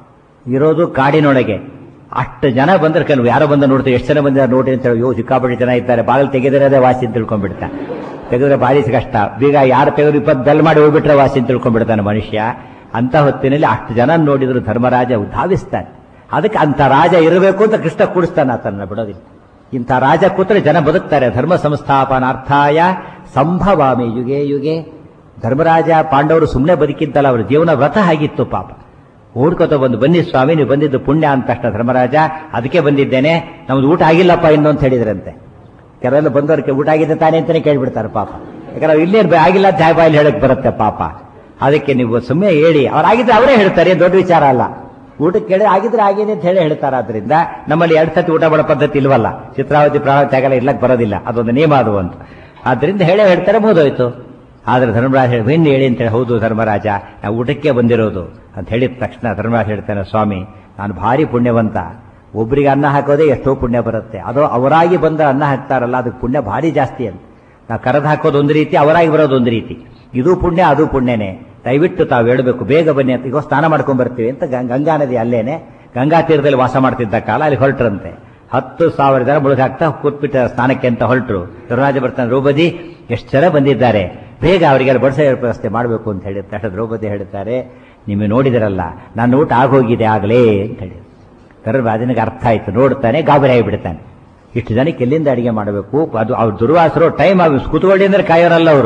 ಇರೋದು ಕಾಡಿನೊಳಗೆ ಅಷ್ಟು ಜನ ಬಂದ್ರೆ ಕೆಲವು ಯಾರೋ ಬಂದ ನೋಡ್ತಾರೆ ಎಷ್ಟು ಜನ ಬಂದಿದ್ದಾರೆ ನೋಡಿ ಅಂತ ಹೇಳಿ ಯೋ ಸಿಕ್ಕಾಪಟ್ಟೆ ಜನ ಇದ್ದಾರೆ ಬಾಗಿಲು ತೆಗೆದರೆ ಅದೇ ವಾಸಿ ಅಂತ ತಿಳ್ಕೊಂಡ್ಬಿಡ್ತಾ ತೆಗೆದ್ರೆ ಭಾರಿ ಕಷ್ಟ ಬೀಗ ಯಾರು ತೆಗೆದ್ರು ಇಪ್ಪತ್ತು ಬೆಲ್ ಮಾಡಿ ಹೋಗ್ಬಿಟ್ರೆ ವಾಸಿ ಅಂತ ತಿಳ್ಕೊಂಡ್ಬಿಡ್ತಾನೆ ಮನುಷ್ಯ ಅಂತ ಹೊತ್ತಿನಲ್ಲಿ ಅಷ್ಟು ಜನ ನೋಡಿದ್ರು ಧರ್ಮರಾಜ ಧಾವಿಸ್ತಾನೆ ಅದಕ್ಕೆ ಅಂತ ರಾಜ ಇರಬೇಕು ಅಂತ ಕೃಷ್ಣ ಕೂಡಿಸ್ತಾನೆ ಆತನ ಬಿಡೋದಿಲ್ಲ ಇಂಥ ರಾಜ ಕೂತ್ರೆ ಜನ ಬದುಕ್ತಾರೆ ಧರ್ಮ ಸಂಸ್ಥಾಪನಾರ್ಥಾಯ ಸಂಭವಾಮಿ ಯುಗೆ ಯುಗೆ ಧರ್ಮರಾಜ ಪಾಂಡವರು ಸುಮ್ಮನೆ ಬದುಕಿದ್ದಲ್ಲ ಅವರ ಜೀವನ ವ್ರತ ಆಗಿತ್ತು ಪಾಪ ಓಡ್ಕೋತ ಬಂದು ಬನ್ನಿ ಸ್ವಾಮಿ ನೀವು ಬಂದಿದ್ದು ಪುಣ್ಯ ಅಂತ ತಕ್ಷಣ ಧರ್ಮರಾಜ ಅದಕ್ಕೆ ಬಂದಿದ್ದೇನೆ ನಮ್ದು ಊಟ ಆಗಿಲ್ಲಪ್ಪ ಇನ್ನು ಅಂತ ಹೇಳಿದ್ರಂತೆ ಕೆಲವೆಲ್ಲ ಬಂದವರಿಗೆ ಊಟ ಆಗಿದೆ ತಾನೇ ಅಂತಾನೆ ಕೇಳ್ಬಿಡ್ತಾರೆ ಪಾಪ ಯಾಕಂದ್ರೆ ಇಲ್ಲೇನು ಬ- ಆಗಿಲ್ಲ ಅಂತ ಜಾಯ್ ಬಾಯಲ್ಲಿ ಹೇಳಕ್ ಬರುತ್ತೆ ಪಾಪ ಅದಕ್ಕೆ ನೀವು ಸುಮ್ಮನೆ ಹೇಳಿ ಅವ್ರಾಗಿದ್ರೆ ಅವರೇ ಹೇಳ್ತಾರೆ ಏನ್ ದೊಡ್ಡ ವಿಚಾರ ಅಲ್ಲ ಊಟಕ್ಕೆ ಕೇಳಿ ಆಗಿದ್ರೆ ಆಗಿದೆ ಅಂತ ಹೇಳಿ ಹೇಳ್ತಾರೆ ಆದ್ರಿಂದ ನಮ್ಮಲ್ಲಿ ಎರಡು ಸತಿ ಊಟ ಮಾಡೋ ಪದ್ಧತಿ ಇಲ್ವಲ್ಲ ಚಿತ್ರಾವತಿ ಪ್ರಾಣಾವತಿ ಆಗಲ್ಲ ಇರ್ಲಕ್ ಬರೋದಿಲ್ಲ ಅದೊಂದು ನಿಯಮ ಅದು ಅಂತ ಆದ್ರಿಂದ ಹೇಳೇ ಹೇಳ್ತಾರೆ ಮುಗಿದೋಯ್ತು ಆದ್ರೆ ಧರ್ಮರಾಜ ಹೇಳಿ ಬನ್ನಿ ಹೇಳಿ ಅಂತ ಹೇಳಿ ಹೌದು ಧರ್ಮರಾಜ ನಾವು ಊಟಕ್ಕೆ ಬಂದಿರೋದು ಅಂತ ಹೇಳಿದ ತಕ್ಷಣ ಧರ್ಮರಾಜ ಹೇಳ್ತಾನೆ ಸ್ವಾಮಿ ನಾನು ಭಾರಿ ಪುಣ್ಯವಂತ ಒಬ್ಬರಿಗೆ ಅನ್ನ ಹಾಕೋದೇ ಎಷ್ಟೋ ಪುಣ್ಯ ಬರುತ್ತೆ ಅದು ಅವರಾಗಿ ಬಂದ ಅನ್ನ ಹಾಕ್ತಾರಲ್ಲ ಅದಕ್ಕೆ ಪುಣ್ಯ ಭಾರಿ ಜಾಸ್ತಿ ಅಂತ ನಾವು ಕರೆದು ಹಾಕೋದು ಒಂದು ರೀತಿ ಅವರಾಗಿ ಬರೋದು ಒಂದು ರೀತಿ ಇದು ಪುಣ್ಯ ಅದು ಪುಣ್ಯನೇ ದಯವಿಟ್ಟು ತಾವು ಹೇಳಬೇಕು ಬೇಗ ಬನ್ನಿ ಅಂತ ಈಗ ಸ್ನಾನ ಮಾಡ್ಕೊಂಡ್ ಬರ್ತೀವಿ ಅಂತ ಗಂ- ಗಂಗಾ ನದಿ ಅಲ್ಲೇನೆ ಗಂಗಾ ತೀರದಲ್ಲಿ ವಾಸ ಮಾಡ್ತಿದ್ದ ಕಾಲ ಅಲ್ಲಿ ಹೊರಟ್ರಂತೆ ಹತ್ತು ಸಾವಿರ ಜನ ಮುಳುಗಾಗ್ತಾ ಕೂತ್ಬಿಟ್ಟ ಸ್ನಾನಕ್ಕೆ ಅಂತ ಹೊರಟರು ಧರ್ಮರಾಜ ಬರ್ತಾನೆ ದ್ರೌಪದಿ ಎಷ್ಟು ಜನ ಬಂದಿದ್ದಾರೆ ಬೇಗ ಅವರಿಗೆಲ್ಲ ಬಡಿಸೋ ವ್ಯವಸ್ಥೆ ಮಾಡಬೇಕು ಅಂತ ಹೇಳಿ ತಕ್ಷಣ ದ್ರೌಪದಿ ಹೇಳ್ತಾರೆ ನಿಮಗೆ ನೋಡಿದಿರಲ್ಲ ನನ್ನ ಊಟ ಆಗೋಗಿದೆ ಆಗಲೇ ಅಂತ ಹೇಳಿ ಧರ್ಮರಾಜನಿಗೆ ಅರ್ಥ ಆಯ್ತು ನೋಡ್ತಾನೆ ಗಾಬರಿ ಆಗಿಬಿಡ್ತಾನೆ ಇಷ್ಟು ಜನಕ್ಕೆ ಎಲ್ಲಿಂದ ಅಡಿಗೆ ಮಾಡಬೇಕು ಅದು ಅವ್ರು ದುರ್ವಾಸರು ಟೈಮ್ ಆಗಿ ಕೂತ್ಕೊಳ್ಳಿ ಅಂದ್ರೆ ಕಾಯೋರಲ್ಲ ಅವರು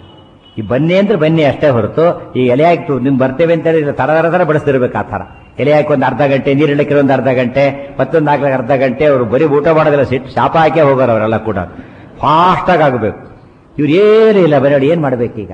ಈ ಬನ್ನಿ ಅಂದ್ರೆ ಬನ್ನಿ ಅಷ್ಟೇ ಹೊರತು ಈ ಎಲೆ ಹಾಕಿ ನಿಮ್ ಬರ್ತೇವೆ ಅಂತ ಹೇಳಿ ತರ ತರ ತರ ಬಡಿಸ್ತಿರ್ಬೇಕು ಆ ತರ ಎಲೆ ಹಾಕಿ ಒಂದು ಅರ್ಧ ಗಂಟೆ ನೀರು ಇಡಕ್ಕೆ ಒಂದು ಅರ್ಧ ಗಂಟೆ ಮತ್ತೊಂದು ಹಾಕ್ಲಿಕ್ಕೆ ಅರ್ಧ ಗಂಟೆ ಅವರು ಬರೀ ಊಟ ಮಾಡೋದಿಲ್ಲ ಸಿಟ್ಟು ಶಾಪ ಹಾಕೇ ಹೋಗೋರು ಅವರೆಲ್ಲ ಕೂಡ ಫಾಸ್ಟ್ ಆಗಿ ಆಗಬೇಕು ಇವ್ರು ಏನೂ ಇಲ್ಲ ಬರೀ ಅವ್ರು ಏನ್ ಮಾಡ್ಬೇಕೀಗ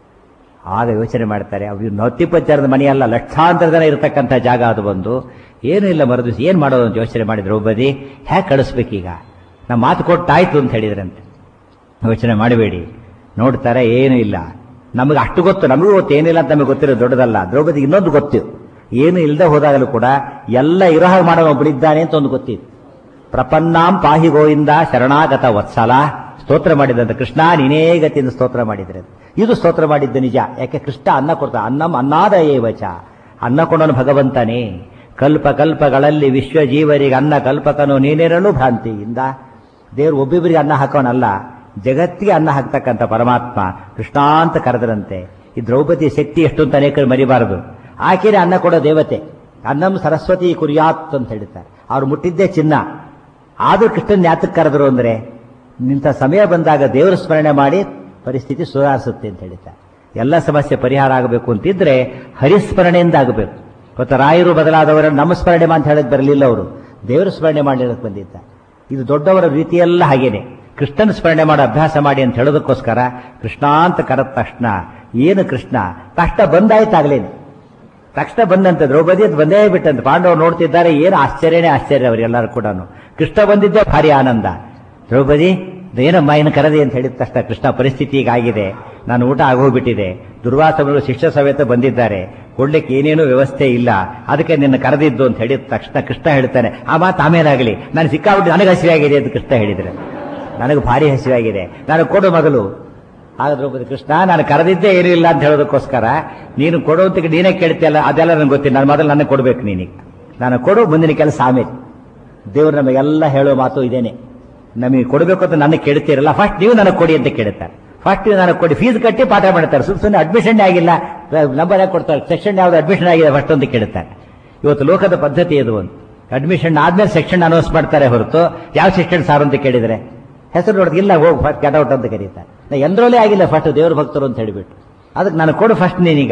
ಆಗ ಯೋಚನೆ ಮಾಡ್ತಾರೆ ಅವ್ರು ನತ್ತಿಪ್ಪಚ್ಚಾರದ ಮನೆಯಲ್ಲ ಲಕ್ಷಾಂತರ ಜನ ಇರತಕ್ಕಂಥ ಜಾಗ ಅದು ಬಂದು ಏನೂ ಇಲ್ಲ ಮರುದಿವ್ಸ ಏನ್ ಮಾಡೋದು ಅಂತ ಯೋಚನೆ ಮಾಡಿದ್ರು ಒಬ್ಬದಿ ಹೇಗೆ ಕಳಿಸ್ಬೇಕೀಗ ನಮ್ಮ ಮಾತು ಕೊಟ್ಟಾಯ್ತು ಅಂತ ಹೇಳಿದ್ರಂತೆ ಯೋಚನೆ ಮಾಡಬೇಡಿ ನೋಡ್ತಾರೆ ಏನೂ ಇಲ್ಲ ನಮಗೆ ಅಷ್ಟು ಗೊತ್ತು ನಮಗೂ ಗೊತ್ತು ಏನಿಲ್ಲ ಅಂತ ನಮಗೆ ಗೊತ್ತಿರೋ ದೊಡ್ಡದಲ್ಲ ದ್ರೌಪದಿಗೆ ಇನ್ನೊಂದು ಗೊತ್ತು ಏನು ಇಲ್ಲದೆ ಹೋದಾಗಲೂ ಕೂಡ ಎಲ್ಲ ಇರೋ ಹಾಗೆ ಮಾಡೋನು ಒಬ್ಬಳಿದ್ದಾನೆ ಅಂತ ಒಂದು ಗೊತ್ತಿತ್ತು ಪ್ರಪನ್ನಾಂ ಪಾಹಿ ಗೋವಿಂದ ಶರಣಾಗತ ವತ್ಸಲ ಸ್ತೋತ್ರ ಮಾಡಿದಂತ ಕೃಷ್ಣ ನೀನೇ ಗತಿಯಿಂದ ಸ್ತೋತ್ರ ಮಾಡಿದ್ರೆ ಇದು ಸ್ತೋತ್ರ ಮಾಡಿದ್ದು ನಿಜ ಯಾಕೆ ಕೃಷ್ಣ ಅನ್ನ ಕೊಡ್ತಾ ಅನ್ನಂ ಅನ್ನಾದ ಏವಚ ಅನ್ನ ಕೊಡೋನು ಭಗವಂತನೇ ಕಲ್ಪ ಕಲ್ಪಗಳಲ್ಲಿ ವಿಶ್ವ ಜೀವರಿಗೆ ಅನ್ನ ಕಲ್ಪಕನು ನೀನಿರಲು ಭ್ರಾಂತಿಯಿಂದ ದೇವರು ಒಬ್ಬಿಬ್ಬರಿಗೆ ಅನ್ನ ಹಾಕೋನಲ್ಲ ಜಗತ್ತಿಗೆ ಅನ್ನ ಹಾಕ್ತಕ್ಕಂಥ ಪರಮಾತ್ಮ ಕೃಷ್ಣ ಅಂತ ಕರೆದ್ರಂತೆ ಈ ದ್ರೌಪದಿ ಶಕ್ತಿ ಎಷ್ಟು ಅಂತ ಅನೇಕರು ಮರಿಬಾರದು ಆಕೆನೇ ಅನ್ನ ಕೊಡೋ ದೇವತೆ ಅನ್ನಂ ಸರಸ್ವತಿ ಕುರಿಯಾತ್ ಅಂತ ಹೇಳ್ತಾರೆ ಅವ್ರು ಮುಟ್ಟಿದ್ದೇ ಚಿನ್ನ ಆದ್ರೂ ಕೃಷ್ಣನ್ ಯಾತಕ್ಕೆ ಕರೆದ್ರು ಅಂದ್ರೆ ನಿಂತ ಸಮಯ ಬಂದಾಗ ದೇವರ ಸ್ಮರಣೆ ಮಾಡಿ ಪರಿಸ್ಥಿತಿ ಸುಧಾರಿಸುತ್ತೆ ಅಂತ ಹೇಳ್ತಾರೆ ಎಲ್ಲ ಸಮಸ್ಯೆ ಪರಿಹಾರ ಆಗಬೇಕು ಅಂತಿದ್ರೆ ಹರಿಸ್ಮರಣೆಯಿಂದ ಆಗಬೇಕು ಇವತ್ತು ರಾಯರು ಬದಲಾದವರನ್ನು ನಮ್ಮ ಸ್ಮರಣೆ ಅಂತ ಹೇಳಕ್ ಬರಲಿಲ್ಲ ಅವರು ದೇವರ ಸ್ಮರಣೆ ಮಾಡಿರಕ್ ಬಂದಿದ್ದ ಇದು ದೊಡ್ಡವರ ರೀತಿಯೆಲ್ಲ ಹಾಗೇನೆ ಕೃಷ್ಣನ ಸ್ಮರಣೆ ಮಾಡೋ ಅಭ್ಯಾಸ ಮಾಡಿ ಅಂತ ಹೇಳೋದಕ್ಕೋಸ್ಕರ ಕೃಷ್ಣ ಅಂತ ಕರೆದ ತಕ್ಷಣ ಏನು ಕೃಷ್ಣ ತಕ್ಷಣ ಬಂದಾಯ್ತಾಗ್ಲೇನೆ ತಕ್ಷಣ ಬಂದಂತೆ ದ್ರೌಪದಿ ಅದು ಬಂದೇ ಬಿಟ್ಟಂತೆ ಪಾಂಡವರು ನೋಡ್ತಿದ್ದಾರೆ ಏನು ಆಶ್ಚರ್ಯನೇ ಆಶ್ಚರ್ಯ ಅವರೆಲ್ಲರೂ ಕೂಡ ಕೃಷ್ಣ ಬಂದಿದ್ದೆ ಭಾರಿ ಆನಂದ ದ್ರೌಪದಿ ಏನಮ್ಮ ಏನು ಕರದಿ ಅಂತ ಹೇಳಿದ ತಕ್ಷಣ ಕೃಷ್ಣ ಪರಿಸ್ಥಿತಿ ಹೀಗಾಗಿದೆ ನಾನು ಊಟ ಆಗೋಗ್ಬಿಟ್ಟಿದೆ ದುರ್ವಾಸಗಳು ಶಿಷ್ಯ ಸಮೇತ ಬಂದಿದ್ದಾರೆ ಕೊಡ್ಲಿಕ್ಕೆ ಏನೇನೂ ವ್ಯವಸ್ಥೆ ಇಲ್ಲ ಅದಕ್ಕೆ ನಿನ್ನ ಕರೆದಿದ್ದು ಅಂತ ಹೇಳಿದ ತಕ್ಷಣ ಕೃಷ್ಣ ಹೇಳ್ತಾನೆ ಆ ಮಾತು ಆಮೇಲಾಗಲಿ ನಾನು ಸಿಕ್ಕಾಬಿಟ್ಟು ನನಗೆ ಹಸಿವಾಗಿದೆ ಅಂತ ಕೃಷ್ಣ ಹೇಳಿದ್ರೆ ನನಗೆ ಭಾರಿ ಹಸಿವಾಗಿದೆ ನಾನು ಕೊಡು ಮಗಳು ಆಗ ದ್ರೌಪದಿ ಕೃಷ್ಣ ನಾನು ಕರೆದಿದ್ದೇ ಏನೂ ಇಲ್ಲ ಅಂತ ಹೇಳೋದಕ್ಕೋಸ್ಕರ ನೀನು ಕೊಡುವಂತ ನೀನೇ ಕೇಳ್ತಿಯಲ್ಲ ಅದೆಲ್ಲ ನನಗೆ ಗೊತ್ತಿಲ್ಲ ನಾನು ಮೊದಲು ನನಗೆ ಕೊಡ್ಬೇಕು ನೀನೀಗ ನಾನು ಕೊಡು ಮುಂದಿನ ಕೆಲಸ ಆಮೇಲೆ ದೇವರು ನಮಗೆಲ್ಲ ಹೇಳೋ ಮಾತು ಇದೇನೆ ನಮಗೆ ಕೊಡಬೇಕು ಅಂತ ನನಗೆ ಕೇಳ್ತಿರಲ್ಲ ಫಸ್ಟ್ ನೀವು ನನಗೆ ಕೊಡಿ ಅಂತ ಕೇಳ್ತಾರೆ ಫಸ್ಟ್ ನೀವು ನನಗೆ ಕೊಡಿ ಫೀಸ್ ಕಟ್ಟಿ ಪಾಠ ಮಾಡ್ತಾರೆ ಸುಮ್ಮನೆ ಸುಮ್ಮನೆ ಅಡ್ಮಿಷನ್ ಆಗಿಲ್ಲ ನಂಬರ್ ಯಾಕೆ ಕೊಡ್ತಾರೆ ಸೆಕ್ಷನ್ ಯಾವ್ದು ಅಡ್ಮಿಷನ್ ಆಗಿದೆ ಫಸ್ಟ್ ಅಂತ ಕೇಳ್ತಾರೆ ಇವತ್ತು ಲೋಕದ ಪದ್ಧತಿ ಇದು ಒಂದು ಅಡ್ಮಿಷನ್ ಆದ್ಮೇಲೆ ಸೆಕ್ಷನ್ ಅನೌನ್ಸ್ ಮಾಡ್ತಾರೆ ಹೊರತು ಯಾವ ಸೆಕ್ಷನ್ ಸಾರು ಅಂತ ಕೇಳಿದ್ರೆ ಹೆಸರು ನೋಡೋದು ಇಲ್ಲ ಹೋಗಿ ಫಸ್ಟ್ ಗೆಟ್ ಔಟ್ ಅಂತ ಕರೀತಾರೆ ನಾ ಎಂದ್ರಲ್ಲೇ ಆಗಿಲ್ಲ ಫಸ್ಟ್ ದೇವ್ರ ಭಕ್ತರು ಅಂತ ಹೇಳಿಬಿಟ್ಟು ಅದಕ್ಕೆ ನಾನು ಕೊಡು ಫಸ್ಟ್ ನೀನೀಗ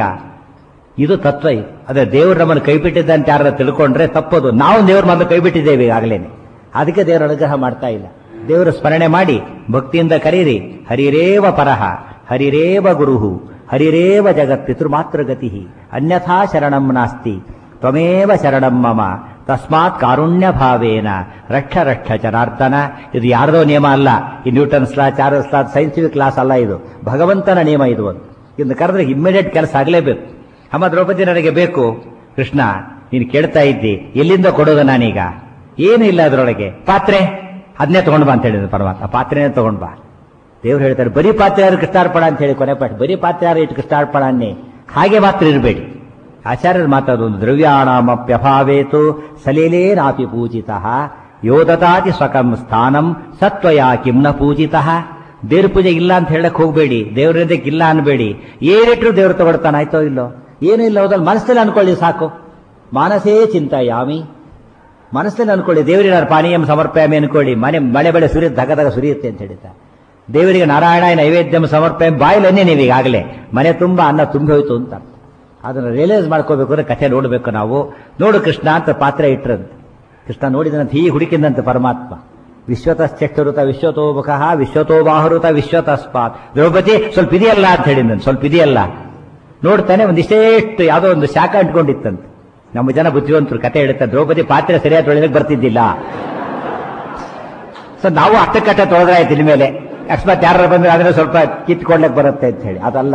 ಇದು ತತ್ವ ಇದು ಅದೇ ದೇವ್ರು ನಮ್ಮನ್ನು ಕೈಬಿಟ್ಟಿದ್ದ ಅಂತ ಯಾರು ತಿಳ್ಕೊಂಡ್ರೆ ತಪ್ಪದು ನಾವು ದೇವ್ರ ಮೊದಲು ಕೈಬಿಟ್ಟಿದ್ದೇವೆ ಈಗಾಗಲೇನೆ ಅದಕ್ಕೆ ದೇವರ ಅನುಗ್ರಹ ಮಾಡ್ತಾ ಇಲ್ಲ ದೇವರ ಸ್ಮರಣೆ ಮಾಡಿ ಭಕ್ತಿಯಿಂದ ಕರೀರಿ ಹರಿರೇವ ಪರಹ ಹರಿರೇವ ಗುರುಹು ಹರಿರೇವ ಜಗತ್ ಪಿತೃಮಾತೃ ಗತಿ ಅನ್ಯಥಾ ಶರಣಂ ನಾಸ್ತಿ ತ್ವಮೇವ ಶರಣಂ ಮಮ ತಸ್ಮಾತ್ ಕಾರುಣ್ಯ ಭಾವೇನ ರಕ್ಷ ರಕ್ಷ ಜನಾರ್ದನ ಇದು ಯಾರದೋ ನಿಯಮ ಅಲ್ಲ ಈ Newton's law Charles law scientific class ಅಲ್ಲ ಇದು ಭಗವಂತನ ನಿಯಮ ಇದು ಒಂದು ಇದನ್ನು ಕರೆದ್ರೆ ಇಮ್ಮಿಡಿಯೇಟ್ ಕೆಲಸ ಆಗಲೇಬೇಕು ಅಮ್ಮ ದ್ರೌಪದಿ ನನಗೆ ಬೇಕು ಕೃಷ್ಣ ನೀನು ಕೇಳ್ತಾ ಇದ್ದಿ ಎಲ್ಲಿಂದ ಕೊಡೋದು ನಾನೀಗ ಏನು ಇಲ್ಲ ಅದರೊಳಗೆ ಪಾತ್ರೆ ಅದನ್ನೇ ತಗೊಂಡ್ ಬಾ ಅಂತ ಹೇಳಿದ್ರು ಪರಮಾತ್ಮ ಪಾತ್ರೆನೇ ತಗೊಂಡ್ ಬಾ ದೇವ್ರು ಹೇಳ್ತಾರೆ ಬರೀ ಪಾತ್ರೆಯಾರು ಕೃಷ್ಣಾರ್ಪಣ ಅಂತ ಹೇಳಿ ಕೊನೆ ಪಾಠ ಬರೀ ಪಾತ್ರೆಯಾರು ಇಟ್ಟು ಕೃಷ್ಣಾರ್ಪಣ ಅನ್ನಿ ಹಾಗೆ ಮಾತ್ರ ಇರಬೇಡಿ ಆಚಾರ್ಯರು ಮಾತಾಡೋದು ದ್ರವ್ಯಾಣಾಮಪ್ಯಭಾವೇತು ಸಲೀಲೇನಾಪಿ ಪೂಜಿತ ಯೋದತಾತಿ ಸ್ವಕಂ ಸ್ಥಾನಂ ಸತ್ವಯ ಕಿಮ್ನ ಪೂಜಿತ ದೇವ್ರ ಪೂಜೆ ಇಲ್ಲ ಅಂತ ಹೇಳಕ್ ಹೋಗ್ಬೇಡಿ ದೇವ್ರದಕ್ಕೆ ಇಲ್ಲ ಅನ್ಬೇಡಿ ಏನಿಟ್ರು ದೇವ್ರು ತಗೊಳ್ತಾನೆ ಆಯ್ತೋ ಇಲ್ಲೋ ಏನೂ ಇಲ್ಲ ಹೋದಲ್ಲಿ ಮನಸ್ಸಲ್ಲಿ ಅನ್ಕೊಳ್ಳಿ ಸಾಕು ಮಾನಸೇ ಚಿಂತಾಯಾಮಿ ಮನಸ್ಸಲ್ಲಿ ಅನ್ಕೊಳ್ಳಿ ದೇವರಿಗೆ ನಾನು ಪಾನೀಯಂ ಸಮರ್ಪಯಾಮಿ ಅನ್ಕೊಳ್ಳಿ ಮನೆ ಮಳೆ ಬೆಳೆ ಸುರಿಯುತ್ತೆ ಧಗಧಗ ಸುರಿಯುತ್ತೆ ಅಂತ ಹೇಳ್ತಾ ದೇವರಿಗೆ ನಾರಾಯಣ ನೈವೇದ್ಯಂ ಸಮರ್ಪಯ ಬಾಯಿಲನ್ನೇ ನೀವು ಈಗಾಗಲೇ ಮನೆ ತುಂಬ ಅನ್ನ ತುಂಬಿ ಹೋಯ್ತು ಅಂತ ಅದನ್ನು ರಿಯಲೈಸ್ ಮಾಡ್ಕೋಬೇಕು ಅಂದ್ರೆ ಕಥೆ ನೋಡಬೇಕು ನಾವು ನೋಡು ಕೃಷ್ಣ ಅಂತ ಪಾತ್ರೆ ಇಟ್ಟರಂತೆ ಕೃಷ್ಣ ನೋಡಿದಂತೆ ಹೀ ಹುಡುಕಿದಂತೆ ಪರಮಾತ್ಮ ವಿಶ್ವತಶ್ಚಕ್ಷರುತ ವಿಶ್ವತೋಮುಖ ವಿಶ್ವತೋಬಾಹುರುತ ವಿಶ್ವತಸ್ಪಾತ್ ದ್ರೌಪದಿ ಸ್ವಲ್ಪ ಇದೆಯಲ್ಲ ಅಂತ ಹೇಳಿದಂತೆ ಸ್ವಲ್ಪ ಇದೆಯಲ್ಲ ನೋಡ್ತಾನೆ ಒಂದಿಷ್ಟೇಷ್ಟು ಯಾವುದೋ ಒಂದು ಶಾಖ ಅಂಟ್ಕೊಂಡಿತ್ತಂತೆ ನಮ್ಮ ಜನ ಬುದ್ಧಿವಂತರು ಕತೆ ಹೇಳುತ್ತೆ ದ್ರೌಪದಿ ಪಾತ್ರೆ ಸರಿಯಾಗಿ ತೊಳೆದಕ್ಕೆ ಬರ್ತಿದ್ದಿಲ್ಲ ಸೊ ನಾವು ಅಟ್ಟಕಟ್ಟ ತೊಳೆದ್ರಾಯ್ತು ಇನ್ಮೇಲೆ ಅಕಸ್ಮಾತ್ ಯಾರು ಬಂದ್ರೆ ಅದನ್ನ ಸ್ವಲ್ಪ ಕಿತ್ಕೊಳ್ಳಕ್ ಬರುತ್ತೆ ಅಂತ ಹೇಳಿ ಅದಲ್ಲ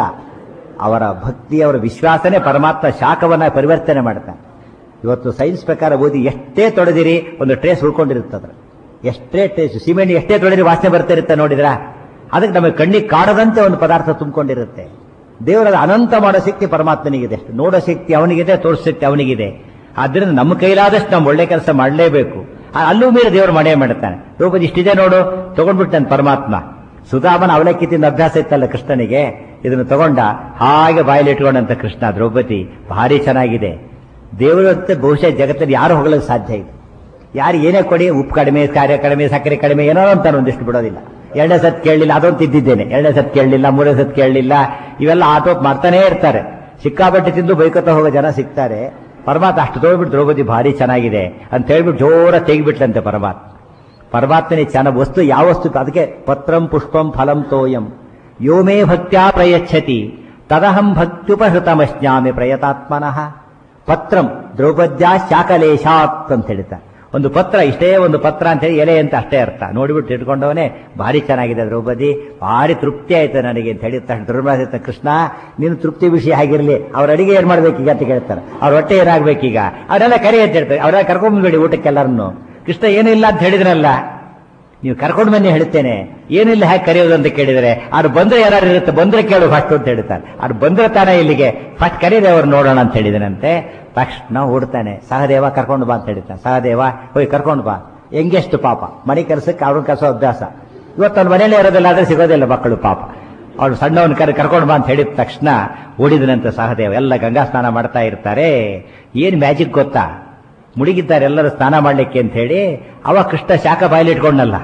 ಅವರ ಭಕ್ತಿ ಅವರ ವಿಶ್ವಾಸನೇ ಪರಮಾತ್ಮ ಶಾಖವನ್ನ ಪರಿವರ್ತನೆ ಮಾಡ್ತಾನೆ ಇವತ್ತು ಸೈನ್ಸ್ ಪ್ರಕಾರ ಓದಿ ಎಷ್ಟೇ ತೊಳೆದಿರಿ ಒಂದು ಟ್ರೇಸ್ ಉಳ್ಕೊಂಡಿರುತ್ತದ್ರ ಎಷ್ಟೇ ಟ್ರೇಸ್ ಸಿಮೆಂಟ್ ಎಷ್ಟೇ ತೊಳೆದಿರಿ ವಾಸನೆ ಬರ್ತಾ ಇರುತ್ತೆ ನೋಡಿದ್ರ ಅದಕ್ಕೆ ನಮಗೆ ಕಣ್ಣಿಗೆ ಕಾಡದಂತೆ ಒಂದು ಪದಾರ್ಥ ತುಂಬಿಕೊಂಡಿರುತ್ತೆ ದೇವರ ಅನಂತ ಮಾಡೋ ಶಕ್ತಿ ಪರಮಾತ್ಮನಿಗಿದೆ ಅಷ್ಟು ನೋಡೋ ಶಕ್ತಿ ಅವನಿಗಿದೆ ತೋರಿಸೋ ಶಕ್ತಿ ಅವನಿಗಿದೆ ಆದ್ರಿಂದ ನಮ್ಮ ಕೈಲಾದಷ್ಟು ನಾವು ಒಳ್ಳೆ ಕೆಲಸ ಮಾಡಲೇಬೇಕು ಅಲ್ಲೂ ಮೀರಿ ದೇವರು ಮಾಡೇ ಮಾಡ್ತಾನೆ ದ್ರೌಪದಿ ಇಷ್ಟಿದೆ ನೋಡು ತಗೊಂಡ್ಬಿಡ್ತಾನೆ ಪರಮಾತ್ಮ ಸುಧಾಮನ ಅವಲಕ್ಕಿ ತಿಂದ ಅಭ್ಯಾಸ ಇತ್ತಲ್ಲ ಕೃಷ್ಣನಿಗೆ ಇದನ್ನು ತಗೊಂಡ ಹಾಗೆ ಬಾಯಲ್ಲಿ ಇಟ್ಕೊಂಡಂತ ಕೃಷ್ಣ ದ್ರೌಪದಿ ಭಾರಿ ಚೆನ್ನಾಗಿದೆ ದೇವರಂತೆ ಬಹುಶಃ ಜಗತ್ತಲ್ಲಿ ಯಾರು ಹೋಗಲಿಕ್ಕೆ ಸಾಧ್ಯ ಇದೆ ಯಾರು ಏನೇ ಕೊಡಿ ಉಪ್ಪು ಕಡಿಮೆ ಕಾರ್ಯ ಕಡಿಮೆ ಸಕ್ಕರೆ ಕಡಿಮೆ ಏನೋ ಅಂತಾನೆ ಒಂದಿಷ್ಟು ಬಿಡೋದಿಲ್ಲ ಎರಡನೇ ಸತ್ ಕೇಳಲಿಲ್ಲ ಅದೊಂದು ತಿದ್ದಿದ್ದೇನೆ ಎರಡನೇ ಸತ್ ಕೇಳಲಿಲ್ಲ ಮೂರನೇ ಸತ್ ಕೇಳಲಿಲ್ಲ ಇವೆಲ್ಲ ಆಟೋಪ್ ಮಾಡ್ತಾನೆ ಇರ್ತಾರೆ ಸಿಕ್ಕಾಪಟ್ಟೆ ತಿಂದು ಬೈಕೋತ ಹೋಗೋ ಜನ ಸಿಗ್ತಾರೆ ಪರಮಾತ್ಮ ಅಷ್ಟು ತೋಳ್ಬಿಟ್ಟು ದ್ರೌಪದಿ ಭಾರಿ ಚೆನ್ನಾಗಿದೆ ಅಂತ ಹೇಳ್ಬಿಟ್ಟು ಜೋರ ತೆಗಿಬಿಟ್ಲಂತೆ ಪರಮಾತ್ಮ ಪರಮಾತ್ಮನೇ ಚೆನ್ನಾಗಿ ವಸ್ತು ಯಾವ ವಸ್ತು ಅದಕ್ಕೆ ಪತ್ರಂ ಪುಷ್ಪಂ ಫಲಂ ತೋಯಂ ಯೋಮೇ ಭಕ್ತ್ಯಾ ಪ್ರಯಚ್ಛತಿ ತದಹಂ ಭಕ್ತ್ಯುಪಹೃತಮಶ್ನಾಮಿ ಪ್ರಯತಾತ್ಮನಃ ಪತ್ರಂ ದ್ರೌಪದ್ಯ ಶಾಕಲೇಶಾತ್ ಅಂತ ಹೇಳ್ತಾರೆ ಒಂದು ಪತ್ರ ಇಷ್ಟೇ ಒಂದು ಪತ್ರ ಅಂತ ಹೇಳಿ ಎಲೆ ಅಂತ ಅಷ್ಟೇ ಅರ್ಥ ನೋಡಿಬಿಟ್ಟು ಇಟ್ಕೊಂಡವನೇ ಭಾರಿ ಚೆನ್ನಾಗಿದೆ ದ್ರೌಪದಿ ಭಾರಿ ತೃಪ್ತಿ ಆಯ್ತು ನನಗೆ ಅಂತ ಹೇಳಿ ತಕ್ಷಣ ಧರ್ಮರಾಜ ಕೃಷ್ಣ ನೀನು ತೃಪ್ತಿ ವಿಷಯ ಆಗಿರಲಿ ಅವ್ರ ಅಡಿಗೆ ಏನ್ ಮಾಡ್ಬೇಕೀಗ ಅಂತ ಕೇಳ್ತಾರೆ ಅವ್ರ ಹೊಟ್ಟೆ ಏನಾಗ್ಬೇಕೀಗ ಅವರೆಲ್ಲ ಕರಿ ಅಂತ ಹೇಳ್ತಾರೆ ಅವರೆಲ್ಲ ಕರ್ಕೊಂಡ್ಬೇಡಿ ಊಟಕ್ಕೆಲ್ಲರನ್ನು ಕೃಷ್ಣ ಏನೂ ಇಲ್ಲ ಅಂತ ಹೇಳಿದ್ರಲ್ಲ ನೀವು ಕರ್ಕೊಂಡು ಬನ್ನಿ ಹೇಳ್ತೇನೆ ಏನಿಲ್ಲ ಹೇಗೆ ಕರೆಯೋದು ಅಂತ ಕೇಳಿದರೆ ಅವ್ರು ಬಂದ್ರೆ ಯಾರು ಇರುತ್ತೆ ಬಂದ್ರೆ ಕೇಳು ಫಸ್ಟ್ ಅಂತ ಹೇಳ್ತಾರೆ ಅವ್ರು ಬಂದ್ರೆ ತಾನೇ ಇಲ್ಲಿಗೆ ಫಸ್ಟ್ ಕರೀದೆ ಅವ್ರು ನೋಡೋಣ ಅಂತ ಹೇಳಿದನಂತೆ ತಕ್ಷಣ ಓಡ್ತಾನೆ ಸಹದೇವ ಕರ್ಕೊಂಡು ಬಾ ಅಂತ ಹೇಳ್ತಾನೆ ಸಹದೇವ ಹೋಯ್ ಕರ್ಕೊಂಡು ಬಾ ಹೆಂಗೆಷ್ಟು ಪಾಪ ಮನೆ ಕೆಲಸಕ್ಕೆ ಅವ್ರನ್ನ ಕಸೋ ಅಭ್ಯಾಸ ಇವತ್ತು ಅವ್ನ ಮನೇಲಿ ಇರೋದಿಲ್ಲ ಆದ್ರೆ ಸಿಗೋದಿಲ್ಲ ಮಕ್ಕಳು ಪಾಪ ಅವ್ರು ಸಣ್ಣವನ್ ಕರೆ ಕರ್ಕೊಂಡು ಬಾ ಅಂತ ಹೇಳಿದ ತಕ್ಷಣ ಓಡಿದನಂತೆ ಸಹದೇವ ಎಲ್ಲ ಗಂಗಾ ಸ್ನಾನ ಮಾಡ್ತಾ ಇರ್ತಾರೆ ಏನ್ ಮ್ಯಾಜಿಕ್ ಗೊತ್ತಾ ಮುಳುಗಿದ್ದಾರೆ ಎಲ್ಲರೂ ಸ್ನಾನ ಮಾಡ್ಲಿಕ್ಕೆ ಅಂತ ಹೇಳಿ ಅವ ಕೃಷ್ಣ ಶಾಖ ಬಾಯಲ್ಲಿ ಇಟ್ಕೊಂಡಲ್ಲ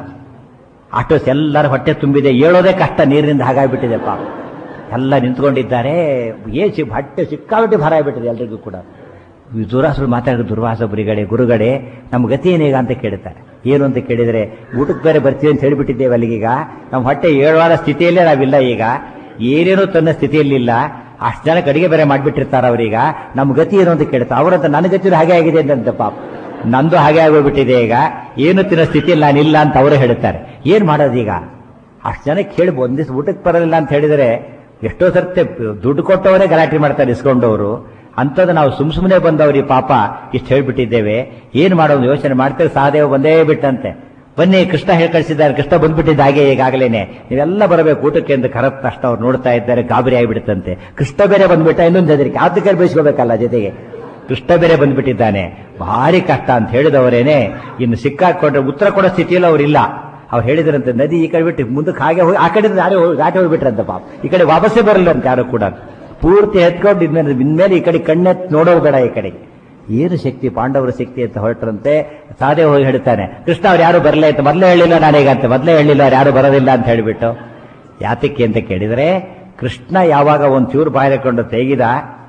ಆಟೋಸ್ ಎಲ್ಲರ ಹೊಟ್ಟೆ ತುಂಬಿದೆ ಏಳೋದೇ ಕಷ್ಟ ನೀರಿನಿಂದ ಹಾಗಾಗ್ಬಿಟ್ಟಿದೆ ಪಾಪ ಎಲ್ಲ ನಿಂತ್ಕೊಂಡಿದ್ದಾರೆ ಏನ್ ಸಿ ಹೊಟ್ಟೆ ಸಿಕ್ಕಾಬಿಟ್ಟು ಭಾರ ಆಗ್ಬಿಟ್ಟಿದೆ ಎಲ್ರಿಗೂ ಕೂಡ ಈ ದುರಾಸರು ಮಾತಾಡಿದ ದುರ್ವಾಸ ಬುರಿಗಡೆ ಗುರುಗಡೆ ನಮ್ಮ ಗತಿ ಏನೀಗ ಅಂತ ಕೇಳ್ತಾರೆ ಏನು ಅಂತ ಕೇಳಿದರೆ ಊಟಕ್ಕೆ ಬೇರೆ ಬರ್ತೀವಿ ಅಂತ ಹೇಳಿಬಿಟ್ಟಿದ್ದೇವೆ ಅಲ್ಲಿಗೀಗ ನಮ್ಮ ಹೊಟ್ಟೆ ಏಳುವಾರ ಸ್ಥಿತಿಯಲ್ಲೇ ನಾವಿಲ್ಲ ಈಗ ಏನೇನೋ ತನ್ನ ಸ್ಥಿತಿಯಲ್ಲಿಲ್ಲ ಅಷ್ಟು ಜನಕ್ಕೆ ಅಡಿಗೆ ಬೇರೆ ಮಾಡಿಬಿಟ್ಟಿರ್ತಾರೆ ಅವರೀಗ ನಮ್ಮ ಗತಿ ಏನು ಅಂತ ಕೇಳ್ತಾರೆ ಅವರಂತ ನನ್ನ ಗತಿ ಹಾಗೆ ಆಗಿದೆ ಅಂತ ಪಾಪ ನಂದು ಹಾಗೆ ಆಗೋಗ್ಬಿಟ್ಟಿದೆ ಈಗ ಏನು ತಿನ್ನೋ ಸ್ಥಿತಿಯಲ್ಲಿ ನಾನಿಲ್ಲ ಅಂತ ಅವರೇ ಹೇಳ್ತಾರೆ ಏನ್ ಮಾಡೋದೀಗ ಅಷ್ಟು ಜನಕ್ಕೆ ಹೇಳಿ ಒಂದಿವ್ಸ ಊಟಕ್ಕೆ ಬರೋದಿಲ್ಲ ಅಂತ ಹೇಳಿದರೆ ಎಷ್ಟೋ ಸರ್ತೆ ದುಡ್ಡು ಕೊಟ್ಟವರೇ ಗಲಾಟೆ ಮಾಡ್ತಾರೆ ಇಸ್ಕೊಂಡವರು ಅಂಥದ್ದು ನಾವು ಸುಮ್ ಸುಮ್ಮನೆ ಬಂದವ್ರಿ ಪಾಪ ಇಷ್ಟು ಹೇಳ್ಬಿಟ್ಟಿದ್ದೇವೆ ಏನ್ ಮಾಡೋದು ಯೋಚನೆ ಮಾಡ್ತೇವೆ ಸಹದೇವ ಬಂದೇ ಬಿಟ್ಟಂತೆ ಬನ್ನಿ ಕೃಷ್ಣ ಹೇಳಿ ಕಳಿಸಿದ್ದಾರೆ ಕೃಷ್ಣ ಬಂದ್ಬಿಟ್ಟಿದ್ದ ಹಾಗೆ ಈಗಾಗಲೇನೆ ನೀವೆಲ್ಲ ಬರಬೇಕು ಊಟಕ್ಕೆ ಅಂತ ಕರೆದ ತಕ್ಷಣ ಅವ್ರು ನೋಡ್ತಾ ಇದ್ದಾರೆ ಗಾಬರಿ ಆಗಿಬಿಡುತ್ತಂತೆ ಕೃಷ್ಣ ಬೇರೆ ಬಂದ್ಬಿಟ್ಟ ಇನ್ನೊಂದು ಹೆದರಿಕೆ ಆದ ಕೈ ಬಯಸ್ಕೋಬೇಕಲ್ಲ ಜೊತೆಗೆ ಕೃಷ್ಣ ಬೇರೆ ಬಂದ್ಬಿಟ್ಟಿದ್ದಾನೆ ಭಾರಿ ಕಷ್ಟ ಅಂತ ಹೇಳಿದವರೇನೆ ಇನ್ನು ಸಿಕ್ಕಾಕೊಂಡ್ರೆ ಉತ್ತರ ಕೊಡೋ ಸ್ಥಿತಿಯಲ್ಲಿ ಅವರಿಲ್ಲ ಅವ್ರು ಹೇಳಿದ್ರಂತೆ ನದಿ ಈ ಕಡೆ ಬಿಟ್ಟು ಮುಂದಕ್ಕೆ ಹಾಗೆ ಹೋಗಿ ಆ ಕಡೆ ಯಾರೋ ದಾಟಿ ಹೋಗ್ಬಿಟ್ರಂತೆ ಪಾಪ ಈ ಕಡೆ ವಾಪಸ್ಸೇ ಬರಲ್ಲ ಅಂತ ಯಾರು ಕೂಡ ಪೂರ್ತಿ ಎತ್ಕೊಂಡು ಇದ್ಮೇಲೆ ಇನ್ಮೇಲೆ ಈ ಕಡೆ ಕಣ್ಣೆತ್ ನೋಡೋದು ಬೇಡ ಈ ಕಡೆಗೆ ಏನು ಶಕ್ತಿ ಪಾಂಡವರ ಶಕ್ತಿ ಅಂತ ಹೊರಟ್ರಂತೆ ಸಾದೇ ಹೋಗಿ ಹೇಳ್ತಾನೆ ಕೃಷ್ಣ ಅವ್ರು ಯಾರು ಬರಲೇ ಅಂತ ಮೊದಲೇ ಹೇಳಿಲ್ಲ ನಾನೀಗ ಅಂತ ಮೊದಲೇ ಹೇಳಿಲ್ಲ ಅವ್ರು ಯಾರು ಬರೋದಿಲ್ಲ ಅಂತ ಹೇಳಿಬಿಟ್ಟು ಯಾತಕ್ಕೆ ಅಂತ ಕೇಳಿದರೆ ಕೃಷ್ಣ ಯಾವಾಗ ಒಂದು ಚೂರು ಬಾಯಿಕೊಂಡು ತೆಗಿದ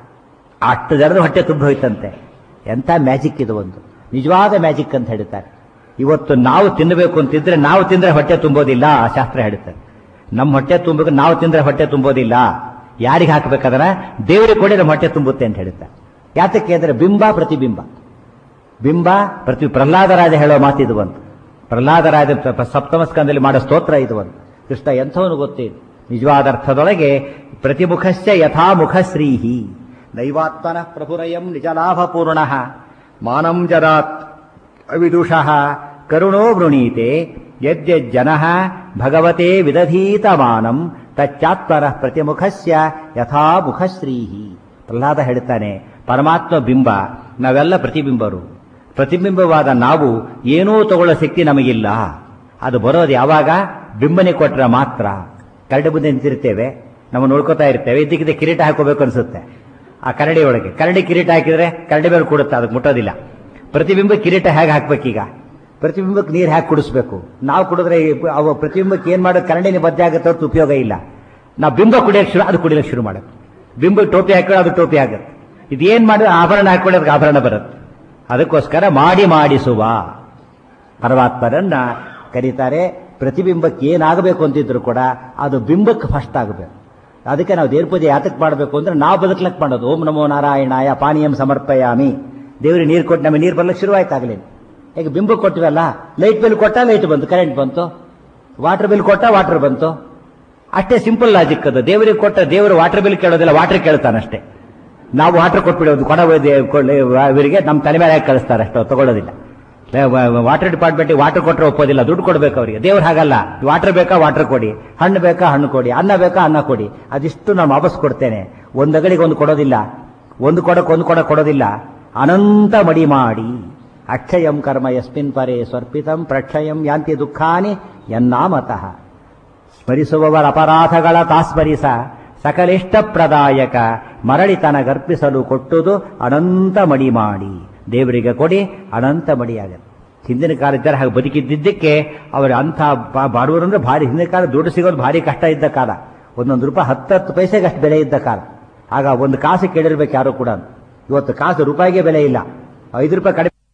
ಅಷ್ಟು ಜನದ ಹೊಟ್ಟೆ ತುಂಬ ಹೋಯ್ತಂತೆ ಎಂಥ ಮ್ಯಾಜಿಕ್ ಇದು ಒಂದು ನಿಜವಾದ ಮ್ಯಾಜಿಕ್ ಅಂತ ಹೇಳ್ತಾರೆ ಇವತ್ತು ನಾವು ತಿನ್ನಬೇಕು ಅಂತಿದ್ರೆ ನಾವು ತಿಂದ್ರೆ ಹೊಟ್ಟೆ ತುಂಬೋದಿಲ್ಲ ಆ ಶಾಸ್ತ್ರ ಹೇಳ್ತಾರೆ ನಮ್ಮ ಹೊಟ್ಟೆ ತುಂಬಬೇಕು ನಾವು ತಿಂದ್ರೆ ಹೊಟ್ಟೆ ತುಂಬೋದಿಲ್ಲ ಯಾರಿಗೆ ಹಾಕಬೇಕಾದ್ರೆ ದೇವರಿಗೆ ಕೊಡಿ ನಮ್ಮ ಹೊಟ್ಟೆ ತುಂಬುತ್ತೆ ಅಂತ ಹೇಳ್ತಾರೆ ಯಾತಕ್ಕೆ ಅಂದ್ರೆ ಬಿಂಬ ಪ್ರತಿಬಿಂಬ ಬಿಂಬ ಪ್ರತಿ ಪ್ರಹ್ಲಾದರಾಜ ಹೇಳೋ ಮಾತು ಇದು ಬಂತು ಪ್ರಹ್ಲಾದರಾಜ ಸಪ್ತಮ ಸ್ಕಂದಲ್ಲಿ ಮಾಡೋ ಸ್ತೋತ್ರ ಇದು ಬಂತು ಕೃಷ್ಣ ಎಂಥವನು ಗೊತ್ತಿದೆ ನಿಜವಾದ ಅರ್ಥದೊಳಗೆ ಪ್ರತಿಮುಖಶ್ಚ ಯಥಾಮುಖ ಶ್ರೀಹಿ ನೈವಾತ್ಮನ ಪ್ರಭುರಯಂ ನಿಜಲಾಭಪೂರ್ಣ ಮಾನಂ ಜರಾತ್ ಅವಿದುಷಃ ಕರುಣೋ ವೃಣೀತೆ ಯದ್ಯಜ್ಜನ ಭಗವತೆ ವಿದಧೀತಮಾನಂ ತಚ್ಚಾತ್ಮರ ಪ್ರತಿಮುಖಸ್ಯ ಯಥಾ ಮುಖಶ್ರೀಹಿ ಪ್ರಹ್ಲಾದ ಹೇಳ್ತಾನೆ ಪರಮಾತ್ಮ ಬಿಂಬ ನಾವೆಲ್ಲ ಪ್ರತಿಬಿಂಬರು ಪ್ರತಿಬಿಂಬವಾದ ನಾವು ಏನೂ ತಗೊಳ್ಳೋ ಶಕ್ತಿ ನಮಗಿಲ್ಲ ಅದು ಬರೋದು ಯಾವಾಗ ಬಿಂಬನೆ ಕೊಟ್ರೆ ಮಾತ್ರ ಕರಡಿ ಮುಂದೆ ನಿಂತಿರ್ತೇವೆ ನಾವು ನೋಡ್ಕೋತಾ ಇರ್ತೇವೆ ಇದಕ್ಕಿದೆ ಕಿರೀಟ ಹಾಕೋಬೇಕು ಅನ್ಸುತ್ತೆ ಆ ಕರಡಿ ಒಳಗೆ ಕರಡಿ ಕಿರೀಟ ಹಾಕಿದ್ರೆ ಕರಡಿ ಮೇಲೆ ಕೊಡುತ್ತೆ ಅದಕ್ಕೆ ಮುಟ್ಟೋದಿಲ್ಲ ಪ್ರತಿಬಿಂಬ ಕಿರೀಟ ಹೇಗೆ ಹಾಕ್ಬೇಕೀಗ ಪ್ರತಿಬಿಂಬಕ್ಕೆ ನೀರು ಹಾಕಿ ಕುಡಿಸ್ಬೇಕು ನಾವು ಕುಡಿದ್ರೆ ಅವ ಪ್ರತಿಬಿಂಬಕ್ಕೆ ಏನ್ ಮಾಡೋದು ಕರಡಿನ ಬದ್ದೆ ಆಗುತ್ತೆ ಹೊರತು ಉಪಯೋಗ ಇಲ್ಲ ನಾವು ಬಿಂಬ ಕುಡಿಯೋಕೆ ಶುರು ಅದು ಕುಡಿಯೋಕೆ ಶುರು ಮಾಡೋದು ಬಿಂಬ ಟೋಪಿ ಹಾಕಿದ್ರೆ ಅದು ಟೋಪಿ ಆಗುತ್ತೆ ಇದೇನ್ ಮಾಡಿದ್ರೆ ಆಭರಣ ಹಾಕೊಳ್ಳೋದಕ್ಕೆ ಆಭರಣ ಬರುತ್ತೆ ಅದಕ್ಕೋಸ್ಕರ ಮಾಡಿ ಮಾಡಿಸುವ ಪರಮಾತ್ಮರನ್ನ ಕರೀತಾರೆ ಪ್ರತಿಬಿಂಬಕ್ಕೆ ಏನಾಗಬೇಕು ಅಂತಿದ್ರು ಕೂಡ ಅದು ಬಿಂಬಕ್ಕೆ ಫಸ್ಟ್ ಆಗಬೇಕು ಅದಕ್ಕೆ ನಾವು ದೇವ್ರ ಪೂಜೆ ಯಾತಕ್ಕೆ ಮಾಡಬೇಕು ಅಂದ್ರೆ ನಾವು ಬದುಕ್ಲಕ್ ಮಾಡೋದು ಓಂ ನಮೋ ನಾರಾಯಣಾಯ ಪಾನೀಯಂ ಸಮರ್ಪಯಾಮಿ ದೇವ್ರಿಗೆ ನೀರು ಕೊಟ್ಟು ನಮಗೆ ನೀರು ಬರ್ಲಿಕ್ಕೆ ಶುರುವಾಯ್ತಾಗಲಿ ಈಗ ಬಿಂಬ ಕೊಟ್ಟಿವಲ್ಲ ಲೈಟ್ ಬಿಲ್ ಕೊಟ್ಟ ಲೈಟ್ ಬಂತು ಕರೆಂಟ್ ಬಂತು ವಾಟರ್ ಬಿಲ್ ಕೊಟ್ಟ ವಾಟರ್ ಬಂತು ಅಷ್ಟೇ ಸಿಂಪಲ್ ಲಾಜಿಕ್ ಅದು ದೇವರಿಗೆ ಕೊಟ್ಟ ದೇವರು ವಾಟರ್ ಬಿಲ್ ಕೇಳೋದಿಲ್ಲ ವಾಟರ್ ಕೇಳ್ತಾನಷ್ಟೇ ನಾವು ವಾಟರ್ ಕೊಟ್ಬಿಡೋದು ಕೊಡ ಇವರಿಗೆ ನಮ್ಮ ತಲೆ ಮೇಲೆ ಹಾಕಿ ಕಳಿಸ್ತಾರೆ ಅಷ್ಟು ತಗೊಳ್ಳೋದಿಲ್ಲ ವಾಟರ್ ಡಿಪಾರ್ಟ್ಮೆಂಟ್ ವಾಟರ್ ಕೊಟ್ಟರೆ ಒಪ್ಪೋದಿಲ್ಲ ದುಡ್ಡು ಕೊಡ್ಬೇಕು ಅವರಿಗೆ ದೇವ್ರು ಹಾಗಲ್ಲ ವಾಟರ್ ಬೇಕಾ ವಾಟರ್ ಕೊಡಿ ಹಣ್ಣು ಬೇಕಾ ಹಣ್ಣು ಕೊಡಿ ಅನ್ನ ಬೇಕಾ ಅನ್ನ ಕೊಡಿ ಅದಿಷ್ಟು ನಾನು ವಾಪಸ್ ಕೊಡ್ತೇನೆ ಒಂದು ಅಗಳಿಗೆ ಒಂದು ಕೊಡೋದಿಲ್ಲ ಒಂದು ಕೊಡಕ್ಕೆ ಒಂದು ಕೊಡ ಕೊಡೋದಿಲ್ಲ ಅನಂತ ಮಡಿ ಮಾಡಿ ಅಕ್ಷಯಂ ಕರ್ಮ ಯಸ್ಮಿನ್ ಪರೇ ಸ್ವರ್ಪಿತಂ ಪ್ರಕ್ಷಯಂ ಯಾಂತಿ ದುಃಖಾನಿ ಎನ್ನಾಮತಃ ಸ್ಮರಿಸುವವರ ಅಪರಾಧಗಳ ತಾಸ್ಮರಿಸ ಸಕಲಿಷ್ಟ ಪ್ರದಾಯಕ ಮರಳಿತನ ಗರ್ಪಿಸಲು ಕೊಟ್ಟುದು ಅನಂತ ಮಡಿ ಮಾಡಿ ದೇವರಿಗೆ ಕೊಡಿ ಅನಂತ ಮಡಿಯಾಗತ್ತೆ ಹಿಂದಿನ ಕಾಲದ ಹಾಗೆ ಬದುಕಿದ್ದಕ್ಕೆ ಅವರು ಅಂಥ ಬಾಡುವರು ಅಂದ್ರೆ ಭಾರಿ ಹಿಂದಿನ ಕಾಲ ದುಡ್ಡು ಸಿಗೋದು ಭಾರಿ ಕಷ್ಟ ಇದ್ದ ಕಾಲ ಒಂದೊಂದು ರೂಪಾಯಿ ಹತ್ತತ್ತು ಪೈಸೆಗೆ ಅಷ್ಟು ಬೆಲೆ ಇದ್ದ ಕಾಲ ಆಗ ಒಂದು ಕಾಸು ಕೇಳಿರ್ಬೇಕು ಯಾರು ಕೂಡ ಇವತ್ತು ಕಾಸು ರೂಪಾಯಿಗೆ ಬೆಲೆ ಇಲ್ಲ ಐದು ರೂಪಾಯಿ ಕಡಿಮೆ